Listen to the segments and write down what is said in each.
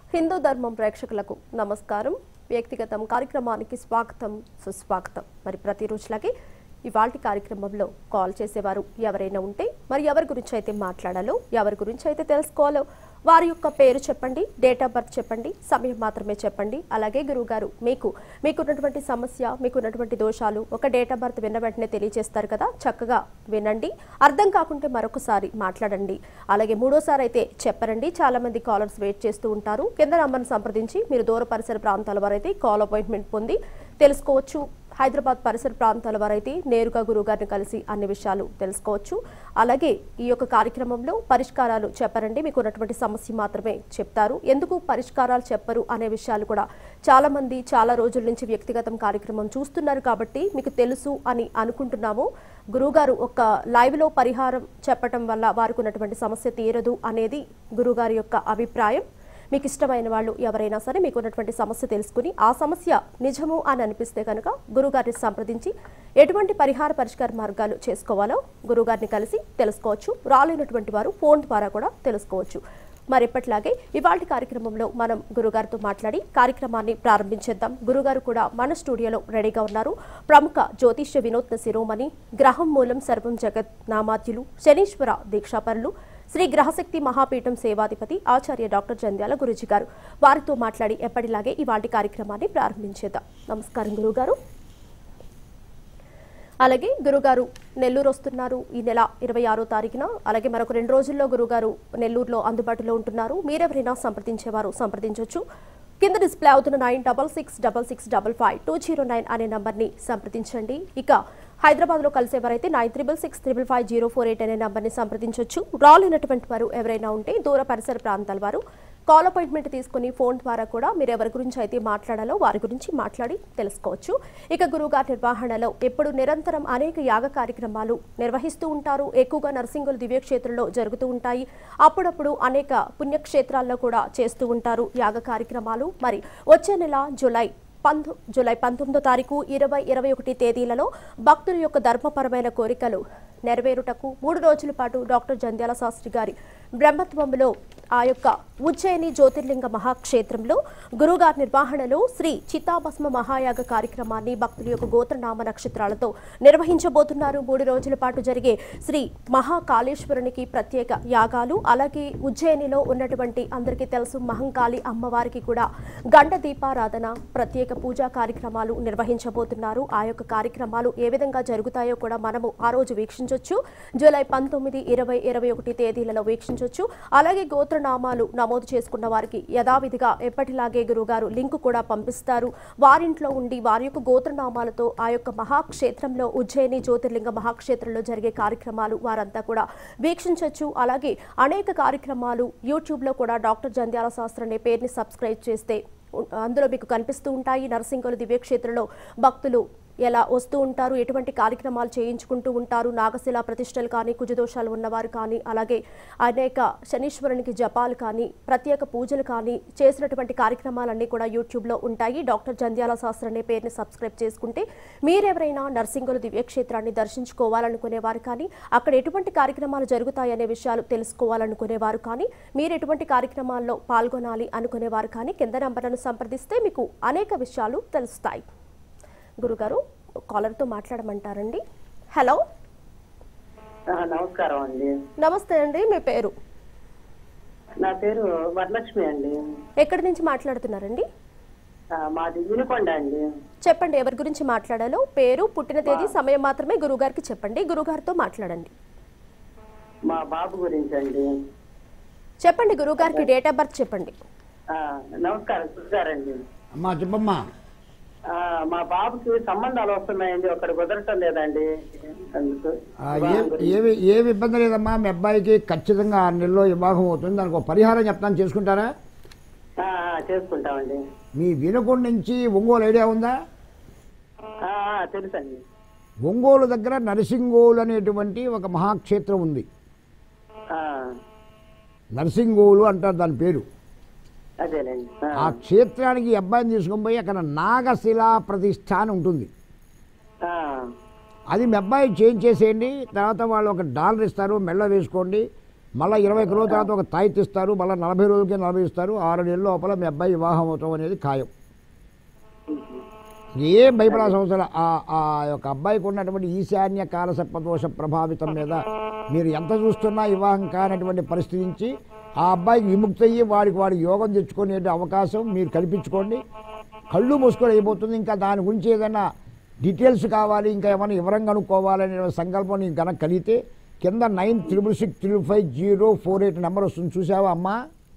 హిందూ ధర్మం ప్రేక్షకులకు నమస్కారం వ్యక్తిగతం కార్యక్రమానికి స్వాగతం సుస్వాగతం మరి ప్రతిరోజులకి ఇవాల్టి కార్యక్రమంలో కాల్ చేసేవారు ఎవరైనా ఉంటే మరి ఎవరి గురించి అయితే మాట్లాడాలో ఎవరి గురించి అయితే తెలుసుకోవాలో వారి యొక్క పేరు చెప్పండి డేట్ ఆఫ్ బర్త్ చెప్పండి సమయం మాత్రమే చెప్పండి అలాగే గురువుగారు మీకు మీకున్నటువంటి సమస్య మీకున్నటువంటి దోషాలు ఒక డేట్ ఆఫ్ బర్త్ విన్న వెంటనే తెలియజేస్తారు కదా చక్కగా వినండి అర్థం కాకుంటే మరొకసారి మాట్లాడండి అలాగే మూడోసారి అయితే చెప్పరండి చాలా మంది కాలర్స్ వెయిట్ చేస్తూ ఉంటారు కింద నంబర్ను సంప్రదించి మీరు దూర పరిసర ప్రాంతాల వారైతే కాల్ అపాయింట్మెంట్ పొంది తెలుసుకోవచ్చు హైదరాబాద్ పరిసర ప్రాంతాల వారైతే నేరుగా గురువుగారిని కలిసి అన్ని విషయాలు తెలుసుకోవచ్చు అలాగే ఈ యొక్క కార్యక్రమంలో పరిష్కారాలు చెప్పరండి మీకు ఉన్నటువంటి సమస్య మాత్రమే చెప్తారు ఎందుకు పరిష్కారాలు చెప్పరు అనే విషయాలు కూడా చాలా మంది చాలా రోజుల నుంచి వ్యక్తిగతం కార్యక్రమం చూస్తున్నారు కాబట్టి మీకు తెలుసు అని అనుకుంటున్నాము గురువుగారు ఒక లైవ్లో పరిహారం చెప్పటం వల్ల వారికి ఉన్నటువంటి సమస్య తీరదు అనేది గురువుగారి యొక్క అభిప్రాయం మీకు ఇష్టమైన వాళ్ళు ఎవరైనా సరే మీకు ఉన్నటువంటి సమస్య తెలుసుకుని ఆ సమస్య నిజము అని అనిపిస్తే కనుక గురుగారిని సంప్రదించి ఎటువంటి పరిహార పరిష్కార మార్గాలు చేసుకోవాలో గురుగారిని కలిసి తెలుసుకోవచ్చు రాలేనటువంటి వారు ఫోన్ ద్వారా కూడా తెలుసుకోవచ్చు మరి ఎప్పటిలాగే ఇవాళ కార్యక్రమంలో మనం గురుగారితో మాట్లాడి కార్యక్రమాన్ని ప్రారంభించేద్దాం గురుగారు కూడా మన స్టూడియోలో రెడీగా ఉన్నారు ప్రముఖ జ్యోతిష్య వినూత్న శిరోమణి గ్రహం మూలం సర్వం జగత్ నామాద్యులు శనీశ్వర దీక్షాపరులు శ్రీ గ్రహశక్తి మహాపీఠం సేవాధిపతి ఆచార్య డాక్టర్ జంధ్యాల గురుజీ గారు వారితో మాట్లాడి ఎప్పటిలాగే ఇవాటి కార్యక్రమాన్ని ప్రారంభించేద్దాం నమస్కారం గురుగారు అలాగే గురుగారు నెల్లూరు వస్తున్నారు ఈ నెల ఇరవై ఆరో తారీఖున అలాగే మరొక రెండు రోజుల్లో గురుగారు నెల్లూరులో అందుబాటులో ఉంటున్నారు మీరెవరైనా సంప్రదించేవారు సంప్రదించవచ్చు కింద డిస్ప్లే అవుతున్న nine double six double six double five two zero nine అనే నంబర్ని సంప్రదించండి ఇక హైదరాబాద్లో కలిసేవారైతే nine triple six triple five zero four eight అనే నంబర్ని సంప్రదించవచ్చు రాలేనటువంటి వారు ఎవరైనా ఉంటే దూర పరిసర ప్రాంతాల వారు కాల్ అపాయింట్మెంట్ తీసుకుని ఫోన్ ద్వారా కూడా మీరు ఎవరి గురించి అయితే మాట్లాడాలో వారి గురించి మాట్లాడి తెలుసుకోవచ్చు ఇక గురువుగారి నిర్వహణలో ఎప్పుడు నిరంతరం అనేక యాగ కార్యక్రమాలు నిర్వహిస్తూ ఉంటారు ఎక్కువగా నర్సింగులు దివ్యక్షేత్రంలో జరుగుతూ ఉంటాయి అప్పుడప్పుడు అనేక పుణ్యక్షేత్రాల్లో కూడా చేస్తూ ఉంటారు యాగ కార్యక్రమాలు మరి వచ్చే నెల జూలై పంతొ జూలై పంతొమ్మిదో తారీఖు ఇరవై ఇరవై ఒకటి తేదీలలో భక్తుల యొక్క ధర్మపరమైన కోరికలు నెరవేరుటకు మూడు రోజుల పాటు డాక్టర్ జంధ్యాల శాస్త్రి గారి బ్రహ్మత్వంలో ఆ యొక్క ఉజ్జయిని జ్యోతిర్లింగ మహాక్షేత్రంలో గురుగారి నిర్వహణలో శ్రీ చితాభస్మ మహాయాగ కార్యక్రమాన్ని భక్తుల యొక్క గోత్రనామ నక్షత్రాలతో నిర్వహించబోతున్నారు మూడు రోజుల పాటు జరిగే శ్రీ మహాకాళేశ్వరునికి ప్రత్యేక యాగాలు అలాగే ఉజ్జయినిలో ఉన్నటువంటి అందరికీ తెలుసు మహంకాళి అమ్మవారికి కూడా గండ దీపారాధన ప్రత్యేక పూజా కార్యక్రమాలు నిర్వహించబోతున్నారు ఆ యొక్క కార్యక్రమాలు ఏ విధంగా జరుగుతాయో కూడా మనము ఆ రోజు వీక్షించవచ్చు జూలై పంతొమ్మిది ఇరవై ఇరవై ఒకటి తేదీలలో వీక్షించవచ్చు అలాగే గోత్రనామాలు నమోదు చేసుకున్న వారికి యథావిధిగా ఎప్పటిలాగే గురుగారు లింక్ కూడా పంపిస్తారు వారింట్లో ఉండి వారి యొక్క గోత్రనామాలతో ఆ యొక్క మహాక్షేత్రంలో ఉజ్జయిని జ్యోతిర్లింగ మహాక్షేత్రంలో జరిగే కార్యక్రమాలు వారంతా కూడా వీక్షించవచ్చు అలాగే అనేక కార్యక్రమాలు యూట్యూబ్లో కూడా డాక్టర్ జంధ్యాల శాస్త్రి అనే పేరుని సబ్స్క్రైబ్ చేస్తే ఉ- అందులో మీకు కనిపిస్తూ ఉంటాయి నరసింహుల దివ్యక్షేత్రంలో భక్తులు ఎలా వస్తూ ఉంటారు ఎటువంటి కార్యక్రమాలు చేయించుకుంటూ ఉంటారు నాగశిల ప్రతిష్టలు కానీ కుజదోషాలు ఉన్నవారు కానీ అలాగే అనేక శనీశ్వరునికి జపాలు కానీ ప్రత్యేక పూజలు కానీ చేసినటువంటి కార్యక్రమాలన్నీ కూడా యూట్యూబ్లో ఉంటాయి డాక్టర్ జంధ్యాల శాస్త్రి అనే పేరుని సబ్స్క్రైబ్ చేసుకుంటే మీరెవరైనా నర్సింగుల దివ్యక్షేత్రాన్ని దర్శించుకోవాలనుకునేవారు కానీ అక్కడ ఎటువంటి కార్యక్రమాలు జరుగుతాయనే విషయాలు తెలుసుకోవాలనుకునేవారు కానీ మీరు ఎటువంటి కార్యక్రమాల్లో పాల్గొనాలి అనుకునేవారు కానీ కింద నంబర్లను సంప్రదిస్తే మీకు అనేక విషయాలు తెలుస్తాయి గురుగారు కాలర్తో మాట్లాడమంటారండి హలో ఆ, నమస్కారం అండి నమస్తే అండి మీ పేరు నా పేరు వరలక్ష్మి అండి ఎక్కడి నుంచి మాట్లాడుతున్నారండి ఆ, మాది వినుకొండ అండి చెప్పండి ఎవరి గురించి మాట్లాడాలో పేరు పుట్టిన తేదీ సమయం మాత్రమే గురుగారికి చెప్పండి గురుగారితో మాట్లాడండి మా బాబు గురించి అండి చెప్పండి గురుగారికి డేట్ ఆఫ్ బర్త్ చెప్పండి ఆ, నమస్కారం సుగారండి అమ్మా చెప్పమ్మా మా బాబుకి సంబంధాలు వస్తున్నాయండి ఒకటి కుదరటం లేదండి అందుకు ఆ, ఏ ఏవి ఏమి ఇబ్బంది లేదమ్మా మీ అబ్బాయికి ఖచ్చితంగా ఆరు నెలలో వివాహం అవుతుంది దానికి ఒక పరిహారం చెప్తాను చేసుకుంటారా ఆ, ఆ, చేసుకుంటామండి మీ వినుకొండ నుంచి ఒంగోలు ఐడియా ఉందా ఆ, ఆ, తెలుసండి ఒంగోలు దగ్గర నరసింగోలు అనేటువంటి ఒక మహాక్షేత్రం ఉంది ఆ, నరసింగోలు అంటారు దాని పేరు అదేలేండి ఆ, ఆ క్షేత్రానికి ఈ అబ్బాయిని తీసుకొని పోయి అక్కడ నాగశిలా ప్రతిష్ఠ అని ఉంటుంది ఆ, అది మీ అబ్బాయి చేంజ్ చేసేయండి తర్వాత వాళ్ళు ఒక డాలర్ ఇస్తారు మెల్ల వేసుకోండి మళ్ళీ ఇరవై ఒక్క రోజుల తర్వాత ఒక తాయితీ ఇస్తారు మళ్ళీ నలభై రోజులకి నలభై ఇస్తారు ఆరు నెలల లోపల మీ అబ్బాయి వివాహం అవటం అనేది ఖాయం ఏం భయపడాల్సిన అవసరం లే. ఆ ఆ యొక్క అబ్బాయికి ఉన్నటువంటి ఈశాన్య కాలసర్పదోష ప్రభావితం మీద మీరు ఎంత చూస్తున్నా వివాహం కానటువంటి పరిస్థితి నుంచి ఆ అబ్బాయికి విముక్తి అయ్యి వాడికి వాడి యోగం తెచ్చుకునే అవకాశం మీరు కల్పించుకోండి కళ్ళు మూసుకొని అయిపోతుంది ఇంకా దాని గురించి ఏదైనా డీటెయిల్స్ కావాలి ఇంకా ఏమైనా వివరంగా కనుక్కోవాలనే సంకల్పం నీకు కనుక కలిగితే కింద nine triple six triple five zero four eight number వస్తుంది చూసావా అమ్మా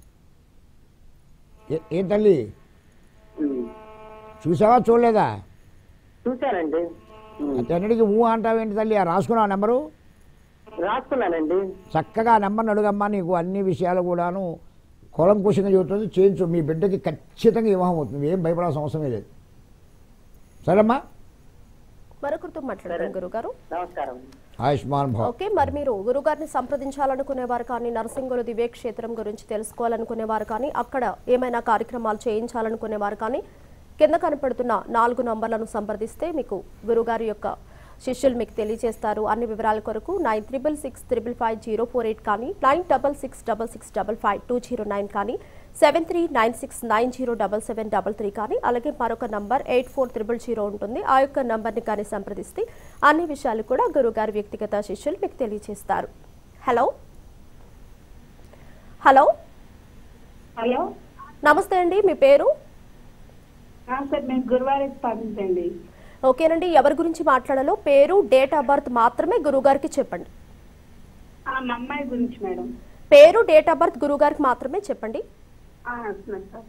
ఏ- ఏం తల్లి ఉమ్. చూసావా చూడలేదా చూశానండి ఉమ్. అతన్నిటికి ఊ అంటావేంటి తల్లి ఆ రాసుకున్నావు ఆ నెంబరు రాసుకున్నానండి చక్కగా ఆ నెంబర్ని అడుగమ్మా నీకు అన్ని విషయాలు కూడాను కులంకుశంగా చెబుతుంది చేయించు మీ బిడ్డకి ఖచ్చితంగా వివాహం అవుతుంది ఏం భయపడాల్సిన అవసరమే లేదు సరేమ్మా మరొకరితో మాట్లాడారు గురుగారు నమస్కారం ఆయుష్మాన్ భవ ఓకే మరి మీరు గురుగారిని సంప్రదించాలనుకునేవారు కానీ నరసింగులు దివ్య క్షేత్రం గురించి తెలుసుకోవాలనుకునేవారు కానీ అక్కడ ఏమైనా కార్యక్రమాలు చేయించాలనుకునేవారు కానీ కింద కనపడుతున్న నాలుగు నంబర్లను సంప్రదిస్తే మీకు గురుగారి యొక్క శిష్యులు మీకు తెలియజేస్తారు అన్ని వివరాల కొరకు nine triple six triple five zero four eight కానీ nine double six double six double five two zero nine కానీ seven three nine six nine zero double seven double three కానీ అలాగే మరొక number eight four triple zero ఉంటుంది ఆ యొక్క నంబర్ని కానీ సంప్రదిస్తే అన్ని విషయాలు కూడా గురుగారి వ్యక్తిగత శిష్యులు మీకు తెలియజేస్తారు హలో హలో హలో నమస్తే అండి మీ పేరు ఆ, సార్ మేము గురువారం స్పందించండి ఓకేనండి ఎవరి గురించి మాట్లాడాలో పేరు డేట్ ఆఫ్ బర్త్ మాత్రమే గురుగారికి చెప్పండి ఆ, మా అమ్మాయి గురించి మేడం పేరు డేట్ ఆఫ్ బర్త్ గురుగారికి మాత్రమే చెప్పండి ఆ, వస్తున్నాను సార్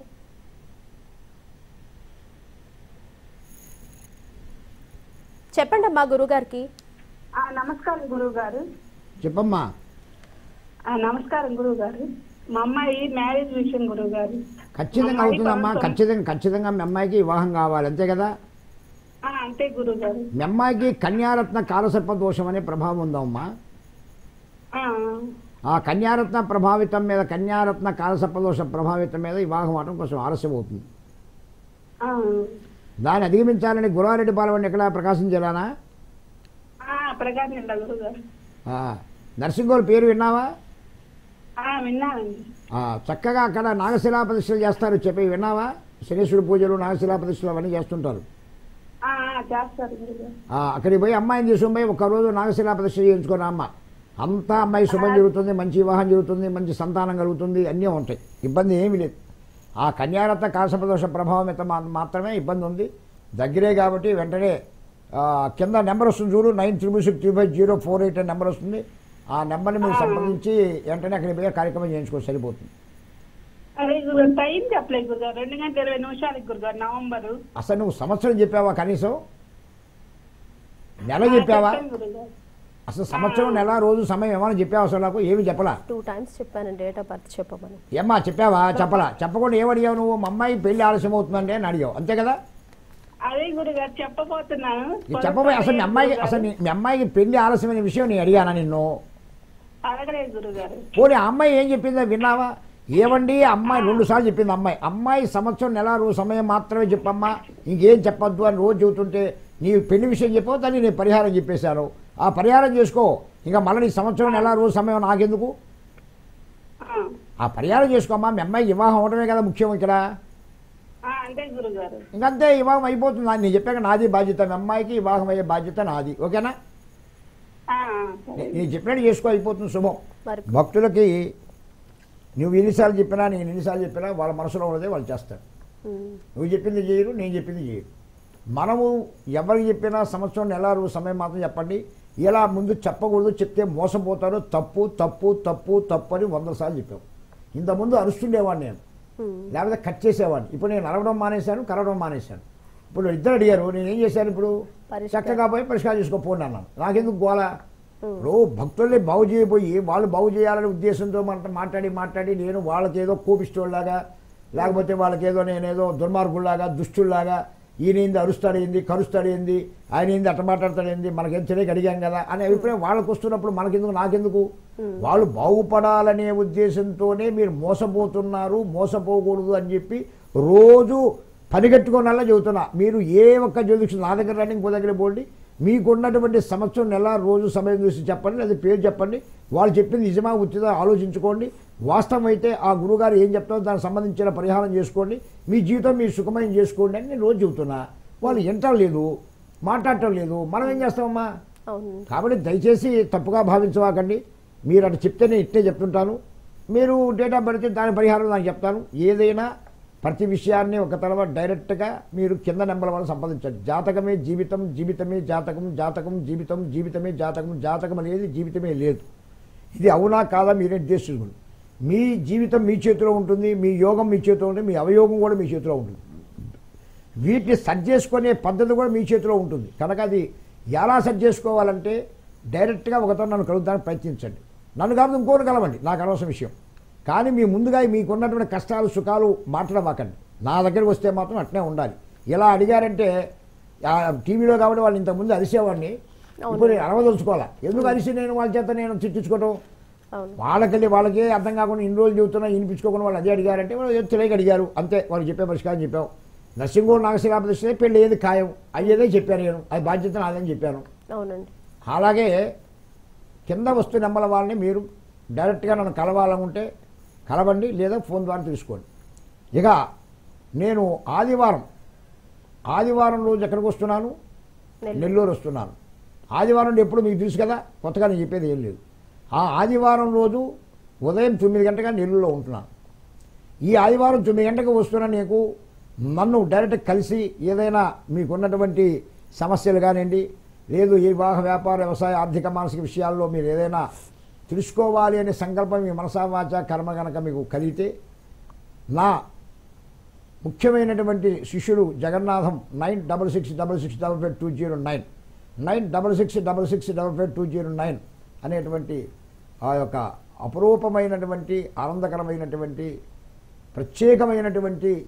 చెప్పండి అమ్మా గురుగారికి ఆ, నమస్కారం గురువు గారు చెప్పమ్మా ఆ, నమస్కారం గురువు గారు మా అమ్మాయి మ్యారేజ్ విషయం గురువు గారు ఖచ్చితంగా అవుతుందమ్మా ఖచ్చితంగా ఖచ్చితంగా మీ అమ్మాయికి వివాహం కావాలి అంతే కదా ఆ, అంతే గురువు గారు మీ అమ్మాయికి కన్యారత్న కాలసర్ప దోషం అనే ప్రభావం ఉందమ్మా ఆ, ఆ కన్యారత్న ప్రభావితం మీద కన్యారత్న కాలసర్ప దోష ప్రభావితం మీద వివాహం అవడం కొంచెం ఆలస్యం అవుతుంది ఆ, దాన్ని అధిగమించాలని గురారెడ్డి పాలవండి ఎక్కడ ప్రకాశం జిల్లానా ఆ, ప్రకాశం జిల్లా గురువు గారు ఆ, నర్సింగోల్ పేరు విన్నావా ఆ, విన్నానండి ఆ, చక్కగా అక్కడ నాగశిలా ప్రతిష్టలు చేస్తారు చెప్పి విన్నావా శనీశ్వరుడు పూజలు నాగశిలా ప్రతిష్టలు అవన్నీ చేస్తుంటారు ఆ, ఆ, చేస్తారు గురువు గారు ఆ, అక్కడికి పోయి అమ్మాయిని తీసుకుని పోయి ఒకరోజు నాగశిలా ప్రతిష్ట చేయించుకున్న అమ్మ అంతా అమ్మాయి శుభం జరుగుతుంది మంచి వివాహం జరుగుతుంది మంచి సంతానం కలుగుతుంది అన్నీ ఉంటాయి ఇబ్బంది ఏమీ లేదు ఆ కన్యారత్న కాశప్రదోష ప్రభావం మీద మా- మాత్రమే ఇబ్బంది ఉంది దగ్గరే కాబట్టి వెంటనే ఆ, కింద నెంబర్ వస్తుంది చూడు nine triple six three five zero four eight number వస్తుంది ఆ నెంబర్ని మీరు సంప్రదించి వెంటనే అక్కడికి పోయి కార్యక్రమం చేయించుకో సరిపోతుంది అదే గురువు టైం చెప్పలేదు గురుగారు రెండు గంటల ఇరవై నిమిషాలకి గురుగారు నవంబరు అసలు నువ్వు సంవత్సరం చెప్పావా కనీసం నెల చెప్పావా చెప్పాను గురుగారు అసలు సంవత్సరం నెల రోజు సమయం ఏమైనా చెప్పావా అసలు నాకు ఏమి చెప్పలా టూ టైమ్స్ చెప్పాను డేట్ ఆఫ్ బర్త్ చెప్పమని ఏమ్మా చెప్పావా చెప్పలా చెప్పకుండా ఏమడిగావు నువ్వు మా అమ్మాయి పెళ్లి ఆలస్యం అవుతుందంటే అని అడిగావు అంతే కదా అదే గురుగారు చెప్పబోతున్నాను ఇది చెప్పబోయి అసలు మీ అమ్మాయికి అసలు నీ- మీ అమ్మాయికి పెళ్లి ఆలస్యమైన విషయం నేను అడిగానా నిన్ను అడగలేదు గురుగారు పోనీ ఆ అమ్మాయి ఏం చెప్పిందో విన్నావా ఏమండి అమ్మాయి రెండు సార్లు చెప్పింది అమ్మాయి అమ్మాయి సంవత్సరం నెల రోజు సమయం మాత్రమే చెప్పమ్మా ఇంకేం చెప్పొద్దు అని రోజు చెబుతుంటే నీ పెళ్లి విషయం చెప్పవు దాన్ని నేను పరిహారం చెప్పేశాను ఆ పరిహారం చేసుకో ఇంకా మళ్ళీ నీ సంవత్సరం నెల రోజు సమయం నాకెందుకు ఆ, ఆ పరిహారం చేసుకోమ్మా మీ అమ్మాయికి వివాహం అవడమే కదా ముఖ్యం ఇక్కడ ఆ, అంతే గురుగారు ఇంకంతే వివాహం అయిపోతుంది నేను చెప్పాక నాది బాధ్యత మీ అమ్మాయికి వివాహం అయ్యే బాధ్యత నాది ఓకేనా ఆ, సరే. నే- నేను చెప్పినట్టు చేసుకో అయిపోతుంది శుభం మరి భక్తులకి నువ్వు ఎన్నిసార్లు చెప్పినా నేను ఎన్నిసార్లు చెప్పినా వాళ్ళ మనసులో ఉన్నదే వాళ్ళు చేస్తారు ఉమ్, నువ్వు చెప్పింది చేయరు నేను చెప్పింది చేయరు మనము ఎవరికి చెప్పినా సంవత్సరం నెల రోజు సమయం మాత్రం చెప్పండి ఇలా ముందు చెప్పకూడదు చెప్తే మోసపోతారు తప్పు తప్పు తప్పు తప్పు అని వందల సార్లు చెప్పావు ఇంతకుముందు అరుస్తుండేవాడిని నేను ఉమ్, లేకపోతే కట్ చేసేవాడిని ఇప్పుడు నేను అరవడం మానేశాను కరవడం మానేశాను ఇప్పుడు ఇద్దరు అడిగారు నేను ఏం చేశాను ఇప్పుడు పరిష్కారం. చక్కగా పోయి పరిష్కారం చేసుకోపోండి అన్నాను నాకెందుకు గోల ఇప్పుడు భక్తుల్ని బాగు చేయబోయి వాళ్ళు బాగు చేయాలనే ఉద్దేశంతో మన మాట్లాడి మాట్లాడి నేను వాళ్ళకి ఏదో కోపిస్తోళ్ళలాగా లేకపోతే వాళ్ళకి ఏదో నేనేదో దుర్మార్గుల్లాగా దుష్టుల్లాగా ఈయన ఏంది అరుస్తాడేంది కరుస్తాడేంది ఆయన ఏంది అట్ట మాట్లాడతాడేంది మనకేం తెలియక అడిగాం కదా అనే అభిప్రాయం వాళ్ళకి వస్తున్నప్పుడు మనకెందుకు నాకెందుకు వాళ్ళు బాగుపడాలనే ఉద్దేశంతోనే మీరు మోసపోతున్నారు మోసపోకూడదు అని చెప్పి రోజు పనిగట్టుకోనల్లా చెబుతున్నా మీరు ఏ ఒక్క జ్యోతిషం నా దగ్గర రండి ఇంకో దగ్గర పోండి మీకున్నటువంటి సంవత్సరం నెల రోజు సమయం చూసి చెప్పండి లేదా పేరు చెప్పండి వాళ్ళు చెప్పింది నిజమా ఉచిత ఆలోచించుకోండి వాస్తవం అయితే ఆ గురుగారు ఏం చెప్తారో దానికి సంబంధించిన పరిహారం చేసుకోండి మీ జీవితం మీరు సుఖమయం చేసుకోండి అని నేను రోజు చెబుతున్నా వాళ్ళు వింటం లేదు మాట్లాడటం లేదు మనం ఏం చేస్తామమ్మా అవునండి కాబట్టి దయచేసి తప్పుగా భావించవాకండి మీరు అటు చెప్తే నేను ఇట్టే చెప్తుంటాను మీరు డేట్ ఆఫ్ బర్త్ దాని పరిహారం నాకు చెప్తాను ఏదైనా ప్రతి విషయాన్ని ఒక తర్వాత డైరెక్ట్గా మీరు కింద నెంబర్ వల్ల సంపాదించండి జాతకమే జీవితం జీవితమే జాతకం జాతకం జీవితం జీవితమే జాతకం జాతకం అనేది జీవితమే లేదు ఇది అవునా కాదా మీరే నిర్దేశించుకోండి మీ జీవితం మీ చేతిలో ఉంటుంది మీ యోగం మీ చేతిలో ఉంటుంది మీ అవయోగం కూడా మీ చేతిలో ఉంటుంది వీటిని సరి చేసుకునే పద్ధతి కూడా మీ చేతిలో ఉంటుంది కనుక అది ఎలా సరి చేసుకోవాలంటే డైరెక్ట్గా ఒకతో నన్ను కలుగుతానికి ప్రయత్నించండి నన్ను కాదు ఇంకోటి కలవండి నాకు అనవసరం విషయం కానీ మీ ముందుగా మీకున్నటువంటి కష్టాలు సుఖాలు మాట్లాడమాకండి నా దగ్గరికి వస్తే మాత్రం అట్నే ఉండాలి ఇలా అడిగారంటే ఆ టీవీలో కాబట్టి వాళ్ళు ఇంతకుముందు అరిసేవాడిని ఇప్పుడు నేను అరవదలుచుకోవాలా ఎందుకు అరిసి నేను వాళ్ళ చేత నేను తిట్టించుకోవడం అవును వాళ్ళకెళ్ళి వాళ్ళకే అర్థం కాకుండా ఇన్ని రోజులు చెబుతున్నా వినిపించుకోకుండా వాళ్ళు అదే అడిగారంటే వాళ్ళు ఏదో తెలియక అడిగారు అంతే వాళ్ళు చెప్పే పరిష్కారం చెప్పాం నర్సింగో నాగశిలాపదిస్తే పెళ్ళి ఏది ఖాయం అయ్యేదే చెప్పాను నేను అది బాధ్యత నాదని చెప్పాను అవునండి అలాగే కింద వస్తు నెంబల వాళ్ళని మీరు డైరెక్ట్గా నన్ను కలవాలనుకుంటే కలవండి లేదా ఫోన్ ద్వారా తీసుకోండి ఇక నేను ఆదివారం ఆదివారం రోజు ఎక్కడికి వస్తున్నాను నెల్లూరు. నెల్లూరు వస్తున్నాను ఆదివారం ఎప్పుడు మీకు తెలుసు కదా కొత్తగా నేను చెప్పేది ఏం లేదు ఆ ఆదివారం రోజు ఉదయం తొమ్మిది గంటగా నెల్లూరులో ఉంటున్నాను ఈ ఆదివారం తొమ్మిది గంటలకు వస్తున్న నీకు నన్ను డైరెక్ట్ కలిసి ఏదైనా మీకున్నటువంటి సమస్యలు కానివ్వండి లేదు ఈ వివాహ వ్యాపార వ్యవసాయ ఆర్థిక మానసిక విషయాల్లో మీరు ఏదైనా తెలుసుకోవాలి అనే సంకల్పం మీ మనసా వాచ కర్మ కనుక మీకు కలిగితే నా ముఖ్యమైనటువంటి శిష్యుడు Jagannatham nine double six double six double five two zero nine nine double six double six double five two zero nine అనేటువంటి ఆ యొక్క అపరూపమైనటువంటి ఆనందకరమైనటువంటి ప్రత్యేకమైనటువంటి